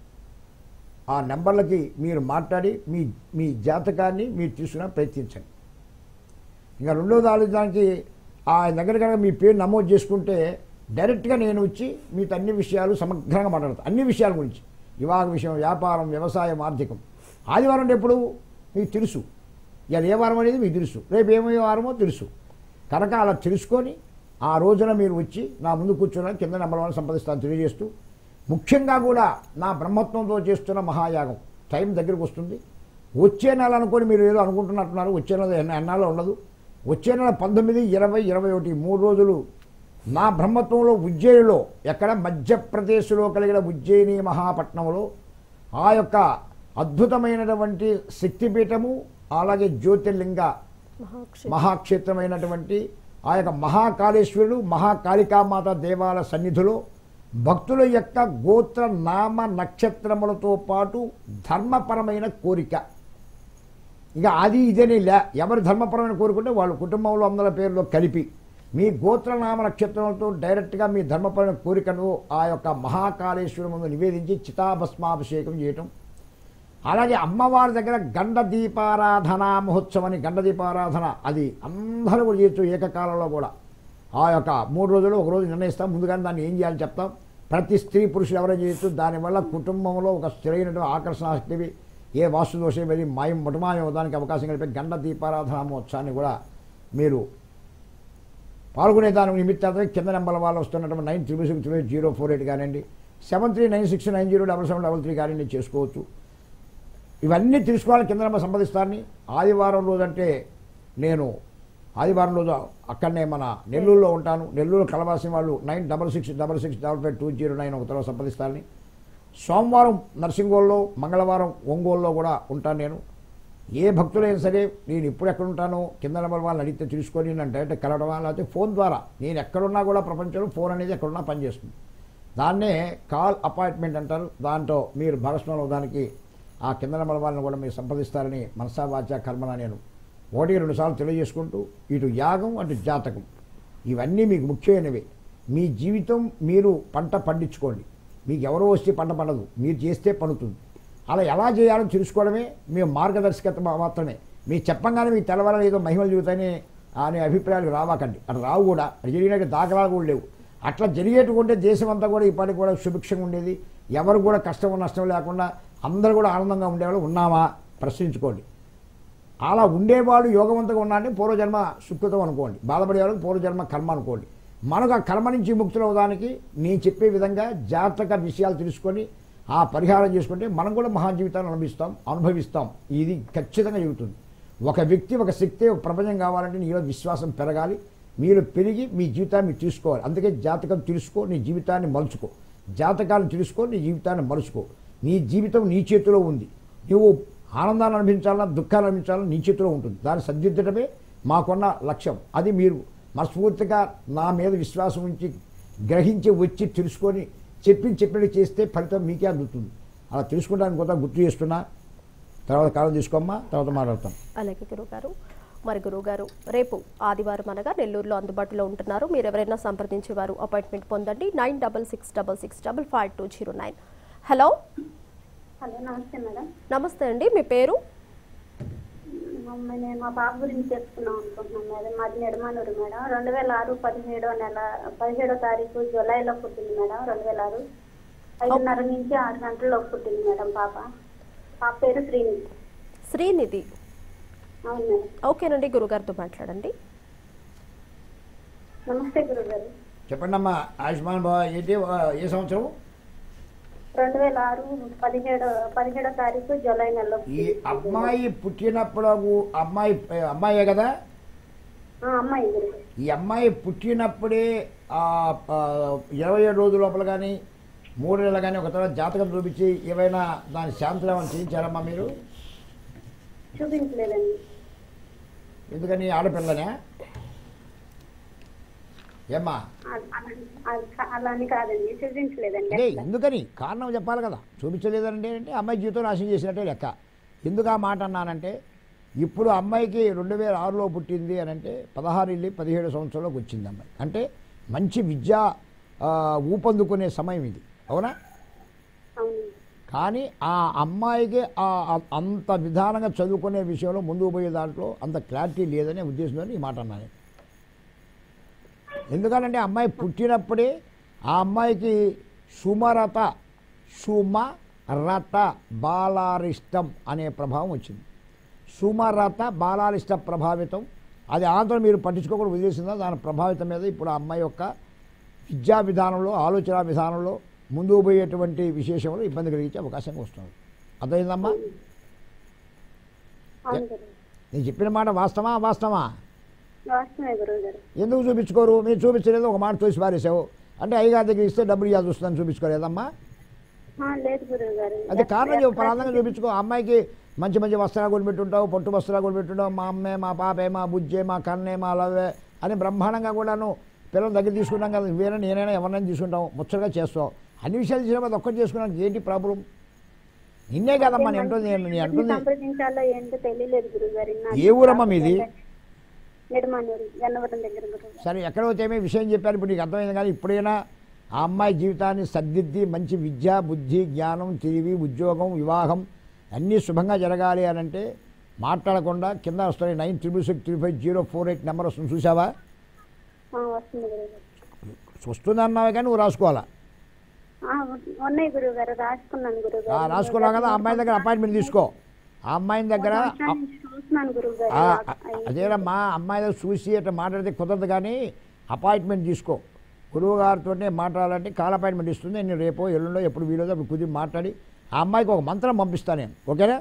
ఆ నెంబర్లకి మీరు మాట్లాడి మీ మీ జాతకాన్ని మీరు తీసుకునే ప్రయత్నించండి ఇంకా రెండోది ఆలోచించడానికి ఆ దగ్గర కనుక మీ పేరు నమోదు చేసుకుంటే డైరెక్ట్గా నేను వచ్చి మీతో అన్ని విషయాలు సమగ్రంగా మాట్లాడతాను అన్ని విషయాల గురించి వివాహ విషయం వ్యాపారం వ్యవసాయం ఆర్థికం ఆదివారం అంటే ఎప్పుడు మీకు తెలుసు ఇవాళ ఏ వారం అనేది మీకు తెలుసు రేపు ఏమయ్యే వారమో తెలుసు కనుక అలా తెలుసుకొని ఆ రోజున మీరు వచ్చి నా ముందు కూర్చొని కింద నెంబర్ వన్ సంపాదిస్తాను తెలియజేస్తూ ముఖ్యంగా కూడా నా బ్రహ్మత్వంతో చేస్తున్న మహాయాగం టైం దగ్గరికి వస్తుంది వచ్చే నెల అనుకొని మీరు ఏదో అనుకుంటున్నట్టున్నారు వచ్చే నెల ఎన్న- ఎన్నాళ్ళు ఉండదు వచ్చే నెల పంతొమ్మిది ఇరవై ఇరవై ఒకటి మూడు రోజులు నా బ్రహ్మత్వంలో ఉజ్జయినిలో ఎక్కడ మధ్యప్రదేశ్లో కలిగిన ఉజ్జయిని మహాపట్నంలో ఆ యొక్క అద్భుతమైనటువంటి శక్తిపీఠము అలాగే జ్యోతిర్లింగ మహాక్షేత్రం మహాక్షేత్రమైనటువంటి ఆ యొక్క మహాకాళేశ్వరుడు మహాకాళికామాత దేవాల సన్నిధిలో భక్తుల యొక్క గోత్ర నామ నక్షత్రములతో పాటు ధర్మపరమైన కోరిక ఇక అది ఇదేనే లే ఎవరి ధర్మపరమైన కోరుకుంటే వాళ్ళ కుటుంబంలో అందరి పేర్లో కలిపి మీ గోత్రనామ నక్షత్రాలతో డైరెక్ట్గా మీ ధర్మపరమైన కోరికను ఆ యొక్క మహాకాళేశ్వరం ముందు నివేదించి చితాభస్మాభిషేకం చేయటం అలాగే అమ్మవారి దగ్గర గండ దీపారాధన మహోత్సవం అని గండ దీపారాధన అది అందరూ కూడా చేయొచ్చు ఏకకాలంలో కూడా ఆ యొక్క మూడు రోజులు ఒక రోజు నిర్ణయిస్తాం ముందుగానే దాన్ని ఏం చేయాలని చెప్తాం ప్రతి స్త్రీ పురుషులు ఎవరైనా చేయొచ్చు దానివల్ల కుటుంబంలో ఒక స్థిరైనటువంటి ఆకర్షణ శక్తివి ఏ వాస్తు దోషం అది మాయం మొటమాయం అవడానికి అవకాశం కలిపి గండ దీపారాధన మహోత్సవాన్ని కూడా మీరు పాల్గొనే దాని నిమిత్తార్థం కింద నెంబర్ వాళ్ళు వస్తున్నటువంటి nine triple six three zero four eight కానివ్వండి seven three nine six nine zero double seven double three కానివ్వండి చేసుకోవచ్చు ఇవన్నీ తెలుసుకోవాలి కింద నెంబర్ సంపాదిస్తారని ఆదివారం రోజు అంటే నేను ఆదివారం రోజు అక్కడనే మన నెల్లూరులో ఉంటాను నెల్లూరు కలవాల్సిన వాళ్ళు nine double six double six double five two zero nine ఒక తర్వాత సంపాదిస్తారని సోమవారం నర్సింగోల్లో మంగళవారం ఒంగోలులో కూడా ఉంటాను నేను ఏ భక్తులైనా సరే నేను ఇప్పుడు ఎక్కడ ఉంటానో కింద నెంబర్ వాళ్ళని అడిగితే తెలుసుకొని నన్ను డైరెక్ట్ కలవడమా లేకపోతే ఫోన్ ద్వారా నేను ఎక్కడున్నా కూడా ప్రపంచంలో ఫోన్ అనేది ఎక్కడున్నా పనిచేస్తుంది దాన్నే కాల్ అపాయింట్మెంట్ అంటారు దాంట్లో మీరు భాగస్వామ్యం అవడానికి ఆ కింద నెంబర్ వాళ్ళని కూడా మీరు సంప్రదిస్తారని మనసా వాచ కర్మన నేను ఒకటి రెండు సార్లు తెలియజేసుకుంటూ ఇటు యాగం అటు జాతకం ఇవన్నీ మీకు ముఖ్యమైనవి మీ జీవితం మీరు పంట పండించుకోండి మీకు ఎవరో వస్తే పంట పండదు మీరు చేస్తే పండుతుంది అలా ఎలా చేయాలో తెలుసుకోవడమే మీ మార్గదర్శకత్వం మాత్రమే మీరు చెప్పంగానే మీకు తెలవాలని ఏదో మహిమలు చూగుతాయని అనే అభిప్రాయాలు రావాకండి అటు రావు కూడా అది జరిగినట్టు దాఖలాలు కూడా లేవు అట్లా జరిగేటుకుంటే దేశం అంతా కూడా ఇప్పటికి కూడా సుభిక్షంగా ఉండేది ఎవరు కూడా కష్టం నష్టం లేకుండా అందరూ కూడా ఆనందంగా ఉండేవాళ్ళు ఉన్నామా ప్రశ్నించుకోండి అలా ఉండేవాడు యోగవంతంగా ఉన్నాడని పూర్వజన్మ సుకృతం అనుకోండి బాధపడేవాళ్ళకి పూర్వజన్మ కర్మ అనుకోండి మనకు ఆ కర్మ నుంచి ముక్తులవడానికి నేను చెప్పే విధంగా జాతక విషయాలు తెలుసుకొని ఆ పరిహారం చేసుకుంటే మనం కూడా మహా జీవితాన్ని అనుభవిస్తాం అనుభవిస్తాం ఇది ఖచ్చితంగా జరుగుతుంది ఒక వ్యక్తి ఒక శక్తి ఒక ప్రపంచం కావాలంటే నీలో విశ్వాసం పెరగాలి మీరు పెరిగి మీ జీవితాన్ని మీరు తీసుకోవాలి అందుకే జాతకం తెలుసుకో నీ జీవితాన్ని మలుచుకో జాతకాలను తెలుసుకో నీ జీవితాన్ని మలుచుకో నీ జీవితం నీ చేతిలో ఉంది నువ్వు ఆనందాన్ని అనిపించాలన్నా దుఃఖాన్ని అనిపించాలన్నా నీ చేతిలో ఉంటుంది దాన్ని సరిదిద్దడమే మాకున్న లక్ష్యం అది మీరు మనస్ఫూర్తిగా నా మీద విశ్వాసం ఉంచి గ్రహించి వచ్చి తెలుసుకొని చెప్పి చెప్పినట్టు చేస్తే ఫలితం మీకే అందుతుంది అలా తెలుసుకోవడానికి కూడా గుర్తు చేస్తున్నా తర్వాత కాలం తీసుకోమ్మా తర్వాత మాట్లాడతాం అలాగే గురుగారు మరి గురుగారు రేపు ఆదివారం అనగా నెల్లూరులో అందుబాటులో ఉంటున్నారు మీరు ఎవరైనా సంప్రదించేవారు అపాయింట్మెంట్ పొందండి nine double six double six double five two zero nine hello hello నమస్తే మేడం నమస్తే అండి మీ పేరు మమ్మీ నేను మా పాప గురించి చెప్తున్నాం అనుకుంటున్నాను మేడం మాది నిర్మాణూరు మేడం రెండు వేల ఆరు పదిహేడో నెల పదిహేడో తారీఖు జూలైలో పుట్టింది మేడం రెండు వేల ఆరు ఐదున్నర నుంచి ఆరు గంటల్లో పుట్టింది మేడం పాప పాప పేరు శ్రీనిధి శ్రీనిధి అవును మేడం ఓకేనండి గురుగారితో మాట్లాడండి నమస్తే గురుగారు చెప్పండి అమ్మా ఆయుష్మాన్ బాబా ఏంటి ఆ, ఏ సంవత్సరం రెండు వేల ఆరు పదిహేడో పదిహేడో తారీఖు జూలై నెలలో ఈ అమ్మాయి పుట్టినప్పుడు అమ్మాయి అమ్మాయే కదా ఆ, అమ్మాయి గురుగారు ఈ అమ్మాయి పుట్టినప్పుడే ఆ, ఆ, ఇరవై ఏడు రోజుల లోపల కానీ మూడు నెలలు కానీ ఒక తర్వాత జాతకం చూపించి ఏవైనా దాని శాంతులు ఏమైనా చేయించారమ్మా మీరు చూపించలేదండి ఎందుకని ఆడపిల్లనే ఏమ్మా అ- అలా- అలా- అలా అని కాదండి చూపించలేదండి అంటే అట్లా. ఎందుకని కారణం చెప్పాలి కదా చూపించలేదంటే అంటే అమ్మాయి జీవితం నాశనం చేసినట్టే లెక్క ఎందుకు ఆ మాట అన్నానంటే ఇప్పుడు అమ్మాయికి రెండు వేల ఆరులో పుట్టింది అని అంటే పదహారు వెళ్ళి పదిహేడు సంవత్సరంలోకి వచ్చింది అమ్మాయి అంటే మంచి విద్య ఆ, ఊపందుకునే సమయం ఇది అవునా అవును కానీ ఆ అమ్మాయికి ఆ ఆ- అంత విధానంగా చదువుకునే విషయంలో ముందుకు పోయే దాంట్లో అంత క్లారిటీ లేదనే ఉద్దేశంతో ఈ మాట అన్నాను ఎందుకనంటే అమ్మాయి పుట్టినప్పుడే ఆ అమ్మాయికి సుమరత సుమరత బాలారిష్టం అనే ప్రభావం వచ్చింది సుమరత బాలారిష్ట ప్రభావితం అది ఆంధ్ర మీరు పట్టించుకోకుండా వదిలేసిందా దాని ప్రభావితం మీద ఇప్పుడు ఆ అమ్మాయి యొక్క విద్యా విధానంలో ఆలోచన విధానంలో ముందుకు పోయేటువంటి విశేషంలో ఇబ్బంది కలిగించే అవకాశం వస్తుంది అర్థమైందమ్మా అవును గురువు నేను చెప్పిన మాట వాస్తవా వాస్తవా వాస్తవమే గురువు గారు ఎందుకు చూపించుకోరు మీరు చూపించలేదు ఒక మాట తోసి పారేసావు అంటే అయ్యగారి దగ్గర ఇస్తే డబ్బులు ఇవ్వాల్సి వస్తుందని చూపించుకోలేదమ్మా ఆ, లేదు గురువు గారు అది కారణం చెప్పు ప్రాంతంగా చూపించుకో అమ్మాయికి మంచి మంచి వస్త్రాలు కొనిపెట్టుంటావు పొట్టు వస్త్రాలు కొనిపెట్టుంటావు మా అమ్మే మా పాపే మా బుజ్జే మా కన్నే మా లవ్వే అని బ్రహ్మాండంగా కూడాను పిల్లల దగ్గర తీసుకుంటాం కదా వేరే నేనైనా ఎవరినైనా తీసుకుంటాం ముచ్చటగా చేస్తావు అన్ని విషయాలు చేసినప్పుడు అది ఒక్కటి చేసుకున్నాను ఏంటి ప్రాబ్లం నిన్నే కదమ్మా నేను అంటుంది నేను నేను అంటుంది సంప్రదించాలో ఏంటో తెలియలేదు గురువు గారు ఏ ఊరమ్మా మీది? నిర్మాణూరు గన్నవరం దగ్గర గురువు గారు. సరే ఎక్కడ పోతే విషయం చెప్పారు ఇప్పుడు నీకు అర్థమైంది కానీ ఇప్పుడైనా ఆ అమ్మాయి జీవితాన్ని సర్దిద్ది మంచి విద్య బుద్ధి జ్ఞానం తెలివి ఉద్యోగం వివాహం అన్నీ శుభంగా జరగాలి అని అంటే మాట్లాడకుండా కింద వస్తుంది nine triple six three five zero four eight number వస్తుంది చూసావా ఆ, వస్తుంది గురువు గారు వస్తుంది అన్నావే కానీ నువ్వు రాసుకోవాలా ఆ, ఉ- ఉన్నాయి గురువు గారు రాసుకున్నాను గురువు ఆ, గారు రాసుకున్నావు కదా ఆ అమ్మాయి దగ్గర అపాయింట్మెంట్ తీసుకో ఆ అమ్మాయిని దగ్గర సంవత్సరాల నుంచి చూస్తున్నాను గురువు గారు ఆ, ఆ, అదేనమ్మా అమ్మాయి దగ్గర చూసి అట్లా మాట్లాడితే కుదరదు కానీ అపాయింట్మెంట్ తీసుకో గురువు గారితోనే మాట్లాడాలంటే కాల్ అపాయింట్మెంట్ ఇస్తుంది నేను రేపో ఎల్లుండో ఎప్పుడు వీలదో అప్పుడు కుదిరి మాట్లాడి ఆ అమ్మాయికి ఒక మంత్రం పంపిస్తాను నేను ఓకేనా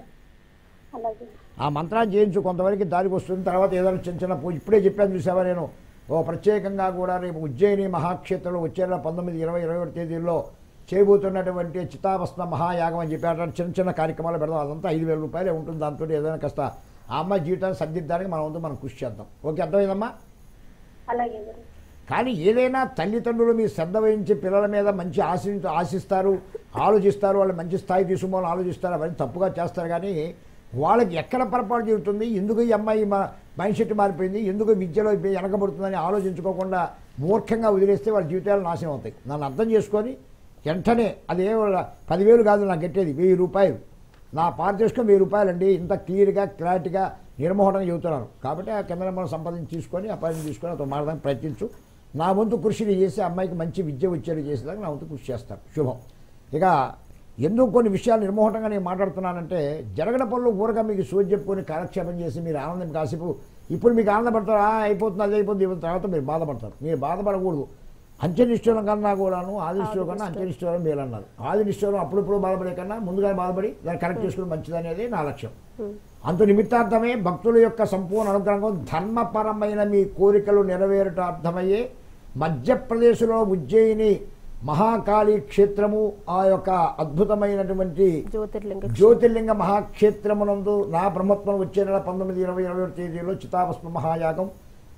అలాగే ఆ మంత్రాన్ని చేయించు కొంతవరకు దారికి వస్తుంది తర్వాత ఏదైనా చిన్న చిన్న పూజ ఇప్పుడే చెప్పాను చూసావా నేను ఓ ప్రత్యేకంగా కూడా రేపు ఉజ్జయిని మహాక్షేత్రంలో వచ్చే నెల పంతొమ్మిది ఇరవై ఇరవై ఒకటి తేదీల్లో చేయబోతున్నటువంటి చితాభస్మ మహాయాగం అని చెప్పి అటువంటి చిన్న చిన్న కార్యక్రమాలు పెడదాం అదంతా ఐదు వేల రూపాయలే ఉంటుంది దాంతో ఏదైనా కాస్త ఆ అమ్మాయి జీవితాన్ని సర్దిద్దడానికి మనం వంతు మనం కృషి చేద్దాం ఓకే అర్థమైందమ్మా అలాగే గురువు కానీ ఏదైనా తల్లిదండ్రులు మీ శ్రద్ధ వహించి పిల్లల మీద మంచి ఆశి ఆశిస్తారు ఆలోచిస్తారు వాళ్ళు మంచి స్థాయి తీసుకోవాలని ఆలోచిస్తారు అవన్నీ తప్పుగా చేస్తారు కానీ వాళ్ళకి ఎక్కడ పొరపాటు జరుగుతుంది ఎందుకు ఈ అమ్మాయి మా మైండ్ సెట్ మారిపోయింది ఎందుకు విద్యలో ఇప్పు- వెనకబడుతుందని ఆలోచించుకోకుండా మూర్ఖంగా వదిలేస్తే వాళ్ళ జీవితాలు నాశనం అవుతాయి నన్ను అర్థం చేసుకొని వెంటనే అదే పదివేలు కాదు నాకు కట్టేది వెయ్యి రూపాయలు నా పార్ చేసుకొని వెయ్యి రూపాయలండి ఇంత క్లియర్గా క్లారిటీగా నిర్మోహటంగా చెబుతున్నాను కాబట్టి ఆ కింద మనం సంపాదించి తీసుకొని అపాయింట్మెంట్ తీసుకొని అతను మారడానికి ప్రయత్నించు నా వంతు కృషిని చేసి అమ్మాయికి మంచి విద్య వచ్చేది చేసేదానికి నా వంతు కృషి చేస్తాను శుభం ఇక ఎందుకు కొన్ని విషయాలు నిర్మోహటంగా నేను మాట్లాడుతున్నానంటే జరగడ పనులు ఊరగా మీకు సూచి చెప్పుకొని కాలక్షేపం చేసి మీరు ఆనందం కాసేపు ఇప్పుడు మీకు ఆనందపడతారు "ఆ, అయిపోతుంది అది అయిపోతుంది ఇవ్వదు తర్వాత మీరు బాధపడతారు మీరు బాధపడకూడదు అంత్యనిష్ఠూరం కన్నా కూడాను ఆదినిష్ఠూరం కన్నా అంత్యనిష్ఠూరం మేలు అన్నారు ఆదినిష్ఠూరం అప్పుడప్పుడు బాధపడే కన్నా ముందుగా బాధపడి దాన్ని కరెక్ట్ చేసుకుని మంచిది అనేది నా లక్ష్యం అంత నిమిత్తార్థమే భక్తుల యొక్క సంపూర్ణ అనుగ్రహం ధర్మపరమైన మీ కోరికలు నెరవేరుటార్థమయ్యే మధ్యప్రదేశ్లో ఉజ్జయిని మహాకాళీ క్షేత్రము ఆ యొక్క అద్భుతమైనటువంటి జ్యోతిర్లింగ జ్యోతిర్లింగ మహాక్షేత్రమునందు నా బ్రహ్మత్వం వచ్చే నెల పంతొమ్మిది ఇరవై ఇరవై ఒకటి తేదీలో చితాభస్మ మహాయాగం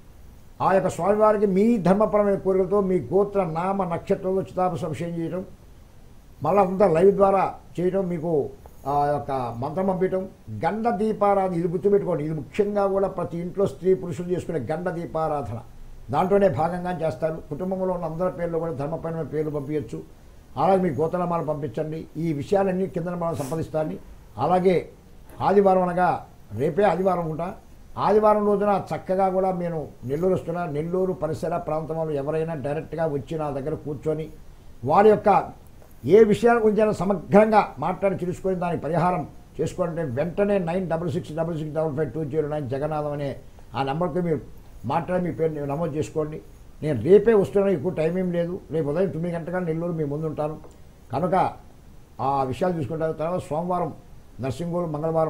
ఆ యొక్క స్వామివారికి మీ ధర్మపరమైన కోరికలతో మీ గోత్ర నామ నక్షత్రంలో చితాభస్మ అభిషేకం చేయడం మళ్ళా అంతా లైవ్ ద్వారా చేయడం మీకు ఆ యొక్క మంత్రం పంపించడం గండ దీపారాధన ఇది గుర్తుపెట్టుకోండి ఇది ముఖ్యంగా కూడా ప్రతి ఇంట్లో స్త్రీ పురుషులు చేసుకునే గండ దీపారాధన దాంట్లోనే భాగంగా చేస్తారు కుటుంబంలో ఉన్న అందరి పేర్లు కూడా ధర్మపరమైన పేర్లు పంపించచ్చు అలాగే మీ గోతనామాలు పంపించండి ఈ విషయాలన్నీ కింద మనం సంపాదిస్తారని అలాగే ఆదివారం అనగా రేపే ఆదివారం ఉంటా ఆదివారం రోజున చక్కగా కూడా నేను నెల్లూరు వస్తున్నా నెల్లూరు పరిసర ప్రాంతంలో ఎవరైనా డైరెక్ట్గా వచ్చి నా దగ్గర కూర్చొని వారి యొక్క ఏ విషయాల గురించి అయినా సమగ్రంగా మాట్లాడి తెలుసుకొని దానికి పరిహారం చేసుకోవాలంటే వెంటనే nine double six double six double five two zero nine Jagannatham అనే ఆ నెంబర్కి మీరు మాట్లాడి మీ పేరు మీరు నమోదు చేసుకోండి నేను రేపే వస్తున్నాను ఎక్కువ టైం ఏం లేదు రేపు ఉదయం తొమ్మిది గంటగా నెల్లూరు మీ ముందు ఉంటాను కనుక ఆ విషయాలు చూసుకుంటారు తర్వాత సోమవారం నర్సింగోలు మంగళవారం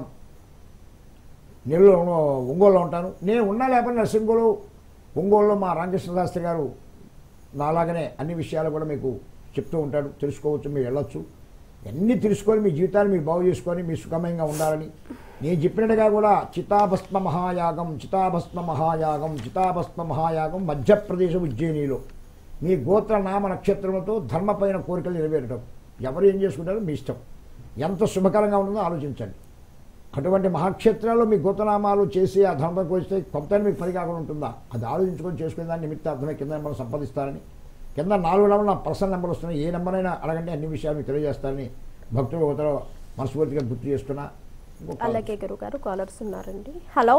నెల్లూరు ఒంగోలులో ఉంటాను నేను ఉన్నా లేకపోతే నర్సింగోలు ఒంగోలులో మా రామకృష్ణ శాస్త్రి గారు నాలాగనే అన్ని విషయాలు కూడా మీకు చెప్తూ ఉంటాడు తెలుసుకోవచ్చు మీరు వెళ్ళొచ్చు అన్నీ తెలుసుకొని మీ జీవితాన్ని మీరు బాగు చేసుకొని మీ సుఖమయంగా ఉండాలని నేను చెప్పినట్టుగా కూడా చితాభస్మ మహాయాగం చితాభస్మ మహాయాగం చితాభస్మ మహాయాగం మధ్యప్రదేశ్ ఉజ్జయినిలో మీ గోత్ర నామ నక్షత్రములతో ధర్మపైన కోరికలు నెరవేరడం ఎవరు ఏం చేసుకుంటారో మీ ఇష్టం ఎంత శుభకరంగా ఉంటుందో ఆలోచించండి అటువంటి మహాక్షేత్రాల్లో మీ గోతనామాలు చేసి ఆ ధర్మం కోస్తే కొంత మీకు పని కాకుండా ఉంటుందా అది ఆలోచించుకొని చేసుకునే దాన్ని నిమిత్తార్థమే కింద నెంబర్ సంపాదిస్తారని కింద నాలుగు నెంబర్ నా పర్సనల్ నెంబర్ వస్తున్నాయి ఏ నెంబర్ అయినా అడగండి అన్ని విషయాలు మీకు తెలియజేస్తారని భక్తులు ఒకరు మనస్ఫూర్తిగా గుర్తు చేస్తున్నా ఇంకొక అలాగే గురువు గారు కాలర్స్ ఉన్నారండి హలో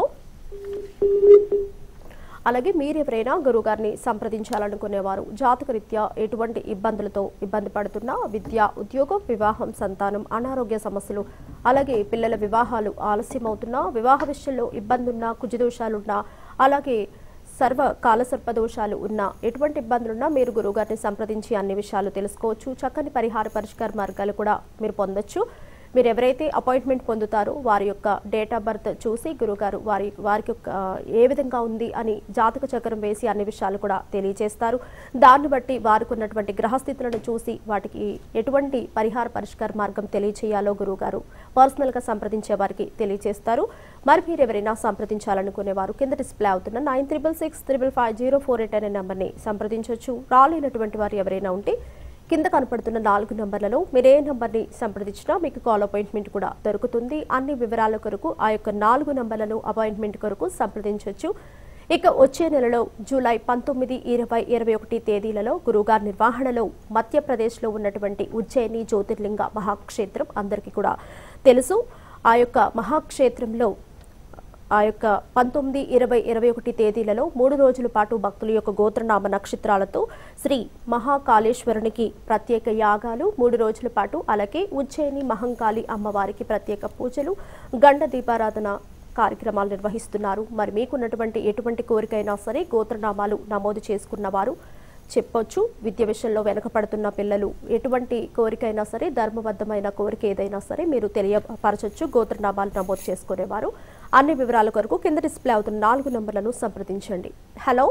అలాగే మీరు ఎవరైనా గురువు గారిని సంప్రదించాలనుకునేవారు జాతకరీత్యా ఎటువంటి ఇబ్బందులతో ఇబ్బంది పడుతున్నా విద్య ఉద్యోగం వివాహం సంతానం అనారోగ్య సమస్యలు అలాగే పిల్లల వివాహాలు ఆలస్యం అవుతున్నా వివాహ విషయంలో ఇబ్బంది ఉన్నా కుజదోషాలున్నా అలాగే సర్వ కాలసర్ప దోషాలు ఉన్నా ఎటువంటి ఇబ్బందులున్నా మీరు గురువుగారిని సంప్రదించి అన్ని విషయాలు తెలుసుకోవచ్చు చక్కని పరిహార పరిష్కార మార్గాలు కూడా మీరు పొందొచ్చు మీరు ఎవరైతే అపాయింట్మెంట్ పొందుతారో వారి యొక్క డేట్ ఆఫ్ బర్త్ చూసి గురుగారు వారి వారికి యొక్క ఏ విధంగా ఉంది అని జాతక చక్రం వేసి అన్ని విషయాలు కూడా తెలియజేస్తారు దాన్ని బట్టి వారికి ఉన్నటువంటి గ్రహస్థితులను చూసి వాటికి ఎటువంటి పరిహార పరిష్కార మార్గం తెలియచేయాలో గురువుగారు పర్సనల్గా సంప్రదించే వారికి తెలియజేస్తారు మరి మీరు ఎవరైనా సంప్రదించాలనుకునేవారు కింద డిస్ప్లే అవుతున్న nine triple six triple five zero four eight అనే నెంబర్ని సంప్రదించవచ్చు రాలేనటువంటి వారు ఎవరైనా ఉంటే కింద కనపడుతున్న నాలుగు నంబర్లలో మీరు ఏ నంబర్ని సంప్రదించినా మీకు కాల్ అపాయింట్మెంట్ కూడా దొరుకుతుంది అన్ని వివరాల కొరకు ఆ యొక్క నాలుగు నంబర్లను అపాయింట్మెంట్ కొరకు సంప్రదించవచ్చు ఇక వచ్చే నెలలో జూలై పంతొమ్మిది ఇరవై ఇరవై ఒకటి తేదీలలో గురువుగారి నిర్వహణలో మధ్యప్రదేశ్లో ఉన్నటువంటి ఉజ్జయిని జ్యోతిర్లింగ మహాక్షేత్రం అందరికీ కూడా తెలుసు ఆ యొక్క మహాక్షేత్రంలో ఆ యొక్క పంతొమ్మిది ఇరవై ఇరవై ఒకటి తేదీలలో మూడు రోజుల పాటు భక్తుల యొక్క గోత్రనామ నక్షత్రాలతో శ్రీ మహాకాళేశ్వరునికి ప్రత్యేక యాగాలు మూడు రోజుల పాటు అలాగే ఉజ్జయిని మహంకాళి అమ్మవారికి ప్రత్యేక పూజలు గండ దీపారాధన కార్యక్రమాలు నిర్వహిస్తున్నారు మరి మీకున్నటువంటి ఎటువంటి కోరికైనా సరే గోత్రనామాలు నమోదు చేసుకున్న వారు చెప్పొచ్చు విద్య విషయంలో వెనకపడుతున్న పిల్లలు ఎటువంటి కోరికైనా సరే ధర్మబద్ధమైన కోరిక ఏదైనా సరే మీరు తెలియపరచొచ్చు గోత్రనామాలు నమోదు చేసుకునేవారు అన్ని వివరాల కొరకు కింద డిస్ప్లే అవుతున్న నాలుగు నంబర్లను సంప్రదించండి హలో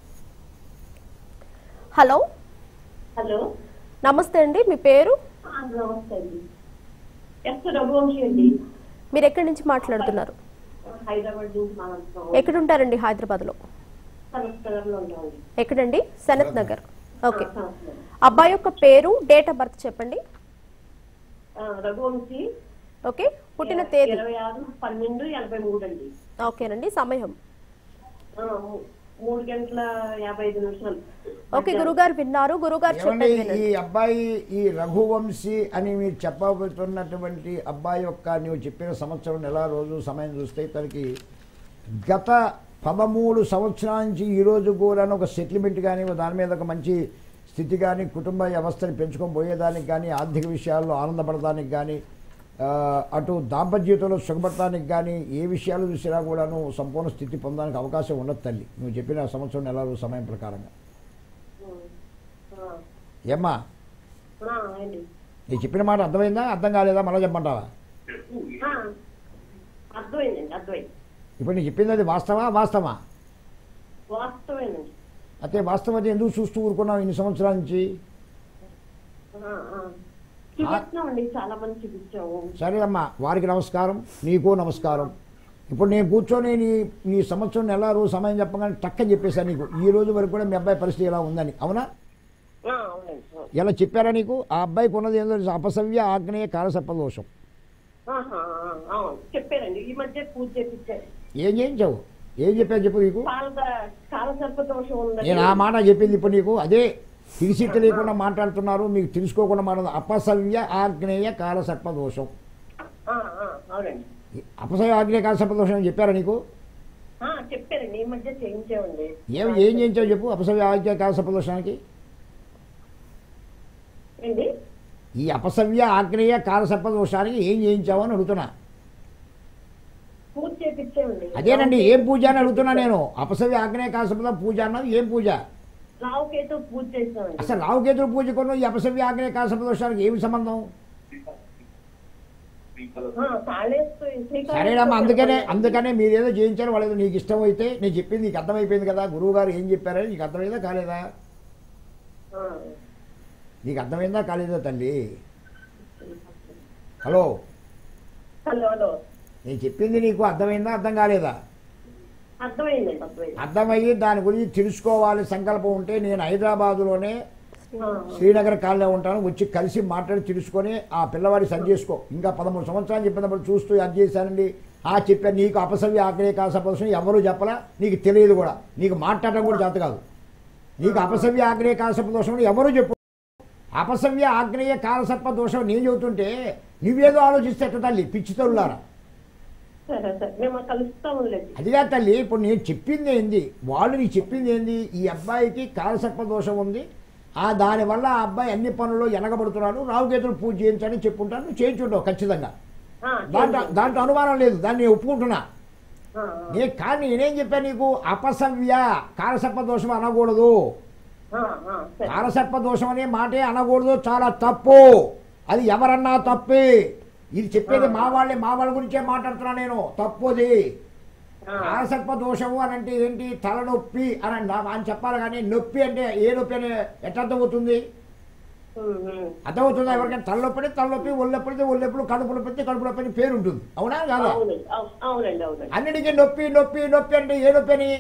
హలో హలో నమస్తే అండి మీ పేరు ఆ, నమస్తే అండి ఎస్ రఘువంశీ అండి మీరు ఎక్కడి నుంచి మాట్లాడుతున్నారు హైదరాబాద్ నుంచి మాట్లాడుతున్నాం ఎక్కడ ఉంటారండి హైదరాబాద్లో నగర్లో ఉంటామండి ఎక్కడండి సనత్ నగర్ ఓకే ఆ, అబ్బాయి యొక్క పేరు డేట్ ఆఫ్ బర్త్ చెప్పండి ఆ, రఘువంశీ ఓకే పుట్టిన తేదీ ఇరవై ఆరు పన్నెండు ఎనభై మూడు అండి ఓకేనండి సమయం ఆ, మూ- మూడు గంటల యాభై ఐదు నిమిషాలు ఓకే గురుగారు విన్నారు గురుగారు ఏమండి చెప్పేది వినండి ఈ అబ్బాయి ఈ రఘువంశీ అని మీరు చెప్పబోతున్నటువంటి అబ్బాయి యొక్క నువ్వు చెప్పిన సంవత్సరం నెల రోజు సమయం చూస్తే తనకి గత పదమూడు సంవత్సరాల నుంచి ఈ రోజు కూడా ఒక సెటిల్మెంట్ కానీ దాని మీద ఒక మంచి స్థితి కానీ కుటుంబ వ్యవస్థని పెంచుకొని పోయేదానికి కానీ ఆర్థిక విషయాల్లో ఆనందపడటానికి కానీ ఆ, అటు దాంపత్య జీవితంలో సుఖపడటానికి కానీ ఏ విషయాలు చూసినా కూడాను సంపూర్ణ స్థితి పొందడానికి అవకాశం ఉండదు తల్లి నువ్వు చెప్పిన సంవత్సరం నెలలు సమయం ప్రకారంగా ఆ, ఏమ్మా ఆ, అండి నీ చెప్పిన మాట అర్థమైందా అర్థం కాలేదా మళ్ళీ చెప్పమంటావా ఆ, అర్థమైందండి అర్థమైంది ఇప్పుడు నీ చెప్పింది అది వాస్తవా వాస్తవా వాస్తవేనండి అయితే వాస్తవం అయితే ఎందుకు చూస్తూ ఊరుకున్నావు ఇన్ని సంవత్సరాల నుంచి ఆ, ఆ. చూపిస్తున్నామండి చాలా మంది చూపించాము సరే అమ్మా వారికి నమస్కారం నీకు నమస్కారం ఇప్పుడు నేను కూర్చొని నీ నీ సంవత్సరం నెల రోజు సమయం చెప్పగానే టక్కని చెప్పేశాను నీకు ఈ రోజు వరకు కూడా మీ అబ్బాయి పరిస్థితి ఇలా ఉందని అవునా ఆ, అవునండి అవును. ఇలా చెప్పారా నీకు ఆ అబ్బాయికి ఉన్నది ఏందో తెలుసా? అపసవ్య ఆగ్నేయ కాలసర్ప దోషం ఆహా, ఆ, అవును చెప్పారండి ఈ మధ్య పూజ చేపించారు ఏం చేయించావు ఏం చెప్పావు చెప్పు నీకు కాల కాలసర్ప దోషం ఉందండి నేను ఆ మాట చెప్పింది ఇప్పుడు నీకు అదే తెలిసి తెలియకుండా మాట్లాడుతున్నారు మీకు తెలుసుకోకుండా మాట్లాడు అపసవ్య ఆగ్నేయ కాలసర్ప దోషం ఆ, ఆ, అవునండి ఈ అపసవ్య ఆగ్నేయ కాలసర్ప దోషం అని చెప్పారా నీకు ఆ, చెప్పారండి ఈ మధ్య చేయించామండి ఏం ఏం చేయించావు చెప్పు అపసవ్య ఆగ్నేయ కాలసర్ప దోషానికి ఏంటి ఈ అపసవ్య ఆగ్నేయ కాలసర్ప దోషానికి ఏం చేయించావు అని అడుగుతున్నా పూజ చేపించామండి అదేనండి ఏం పూజ అని అడుగుతున్నా నేను అపసవ్య ఆగ్నేయ కాలసర్ప పూజ అన్నావు ఏం పూజ రావుకేతో పూజ చేసామండి అసలు రావుకేతుడు పూజకును ఈ అపసవ్య ఆగ్నేయ కాలసర్ప దోషానికి ఏమి సంబంధం ఆ, తాళేస్తూ శ్రీకాళహస్తి సరేనమ్మా అందుకనే అందుకనే మీరు ఏదో చేయించారు వాళ్ళేదో నీకు ఇష్టం అయితే నేను చెప్పింది నీకు అర్థమైపోయింది కదా గురువు గారు ఏం చెప్పారని నీకు అర్థమైందా కాలేదా ఆ, నీకు అర్థమైందా కాలేదా తల్లి హలో హలో హలో నేను చెప్పింది నీకు అర్థమైందా అర్థం కాలేదా అర్థమైందండి అర్థమైంది అర్థమయ్యి దాని గురించి తెలుసుకోవాలి సంకల్పం ఉంటే నేను హైదరాబాదులోనే ఆ, శ్రీనగర్ కాలనీ ఉంటాను వచ్చి కలిసి మాట్లాడి తెలుసుకొని ఆ పిల్లవాడి సరి చేసుకో ఇంకా పదమూడు సంవత్సరాలు చెప్పినప్పుడు చూస్తూ అది చేశానండి ఆ చెప్పాను నీకు అపసవ్య ఆగ్నేయ కాసపదోషం ఎవరు చెప్పలా నీకు తెలియదు కూడా నీకు మాట్లాడడం కూడా చేత కాదు నీకు అపసవ్య ఆగ్నేయ కాలసర్ప దోషం అని ఎవరు చెప్పు అపసవ్య ఆగ్నేయ కాలసర్ప దోషం నేను చెబుతుంటే నువ్వేదో ఆలోచిస్తే ఎట్ట తల్లి పిచ్చి తల్లులారా సరే సరే మేము కలుస్తాములేండి అదిగా తల్లి ఇప్పుడు నేను చెప్పింది ఏంది వాళ్ళు నీకు చెప్పింది ఏంది ఈ అబ్బాయికి కాలసర్ప దోషం ఉంది ఆ దానివల్ల ఆ అబ్బాయి అన్ని పనుల్లో వెనకబడుతున్నాడు రావుకేతులు పూజ చేయించని చెప్పుంటాను నువ్వు చేయించుంటావు ఖచ్చితంగా ఆ, దాంట్లో దాంట్లో అనుమానం లేదు దాన్ని నేను ఒప్పుకుంటున్నా ఆ, నే కానీ నేనేం చెప్పాను నీకు అపసవ్య కాలసర్ప దోషం అనకూడదు ఆ, ఆ, సరే కాలసర్ప దోషం అనే మాటే అనకూడదు చాలా తప్పు అది ఎవరన్నా తప్పే ఇది చెప్పేది మా వాళ్ళే మా వాళ్ళ గురించే మాట్లాడుతున్నా నేను తప్పు అది ఆ, కాలసర్ప దోషము అని అంటే ఏంటి తలనొప్పి అని అన్నా- అని చెప్పాలి కానీ నొప్పి అంటే ఏ నొప్పి అని ఎట్లా అర్థమవుతుంది ఉమ్, ఉమ్. అర్థమవుతుందా ఎవరికైనా తలనొప్పి అంటే తలనొప్పి ఒళ్ళెప్పుడు ఒళ్ళెప్పుడు కడుపు నొప్పి అయితే కడుపు నొప్పి అని పేరు ఉంటుంది అవునా కాదా అవునండి అవు- అవునండి అవునండి అన్నిటికీ నొప్పి నొప్పి నొప్పి అంటే ఏ నొప్పి అని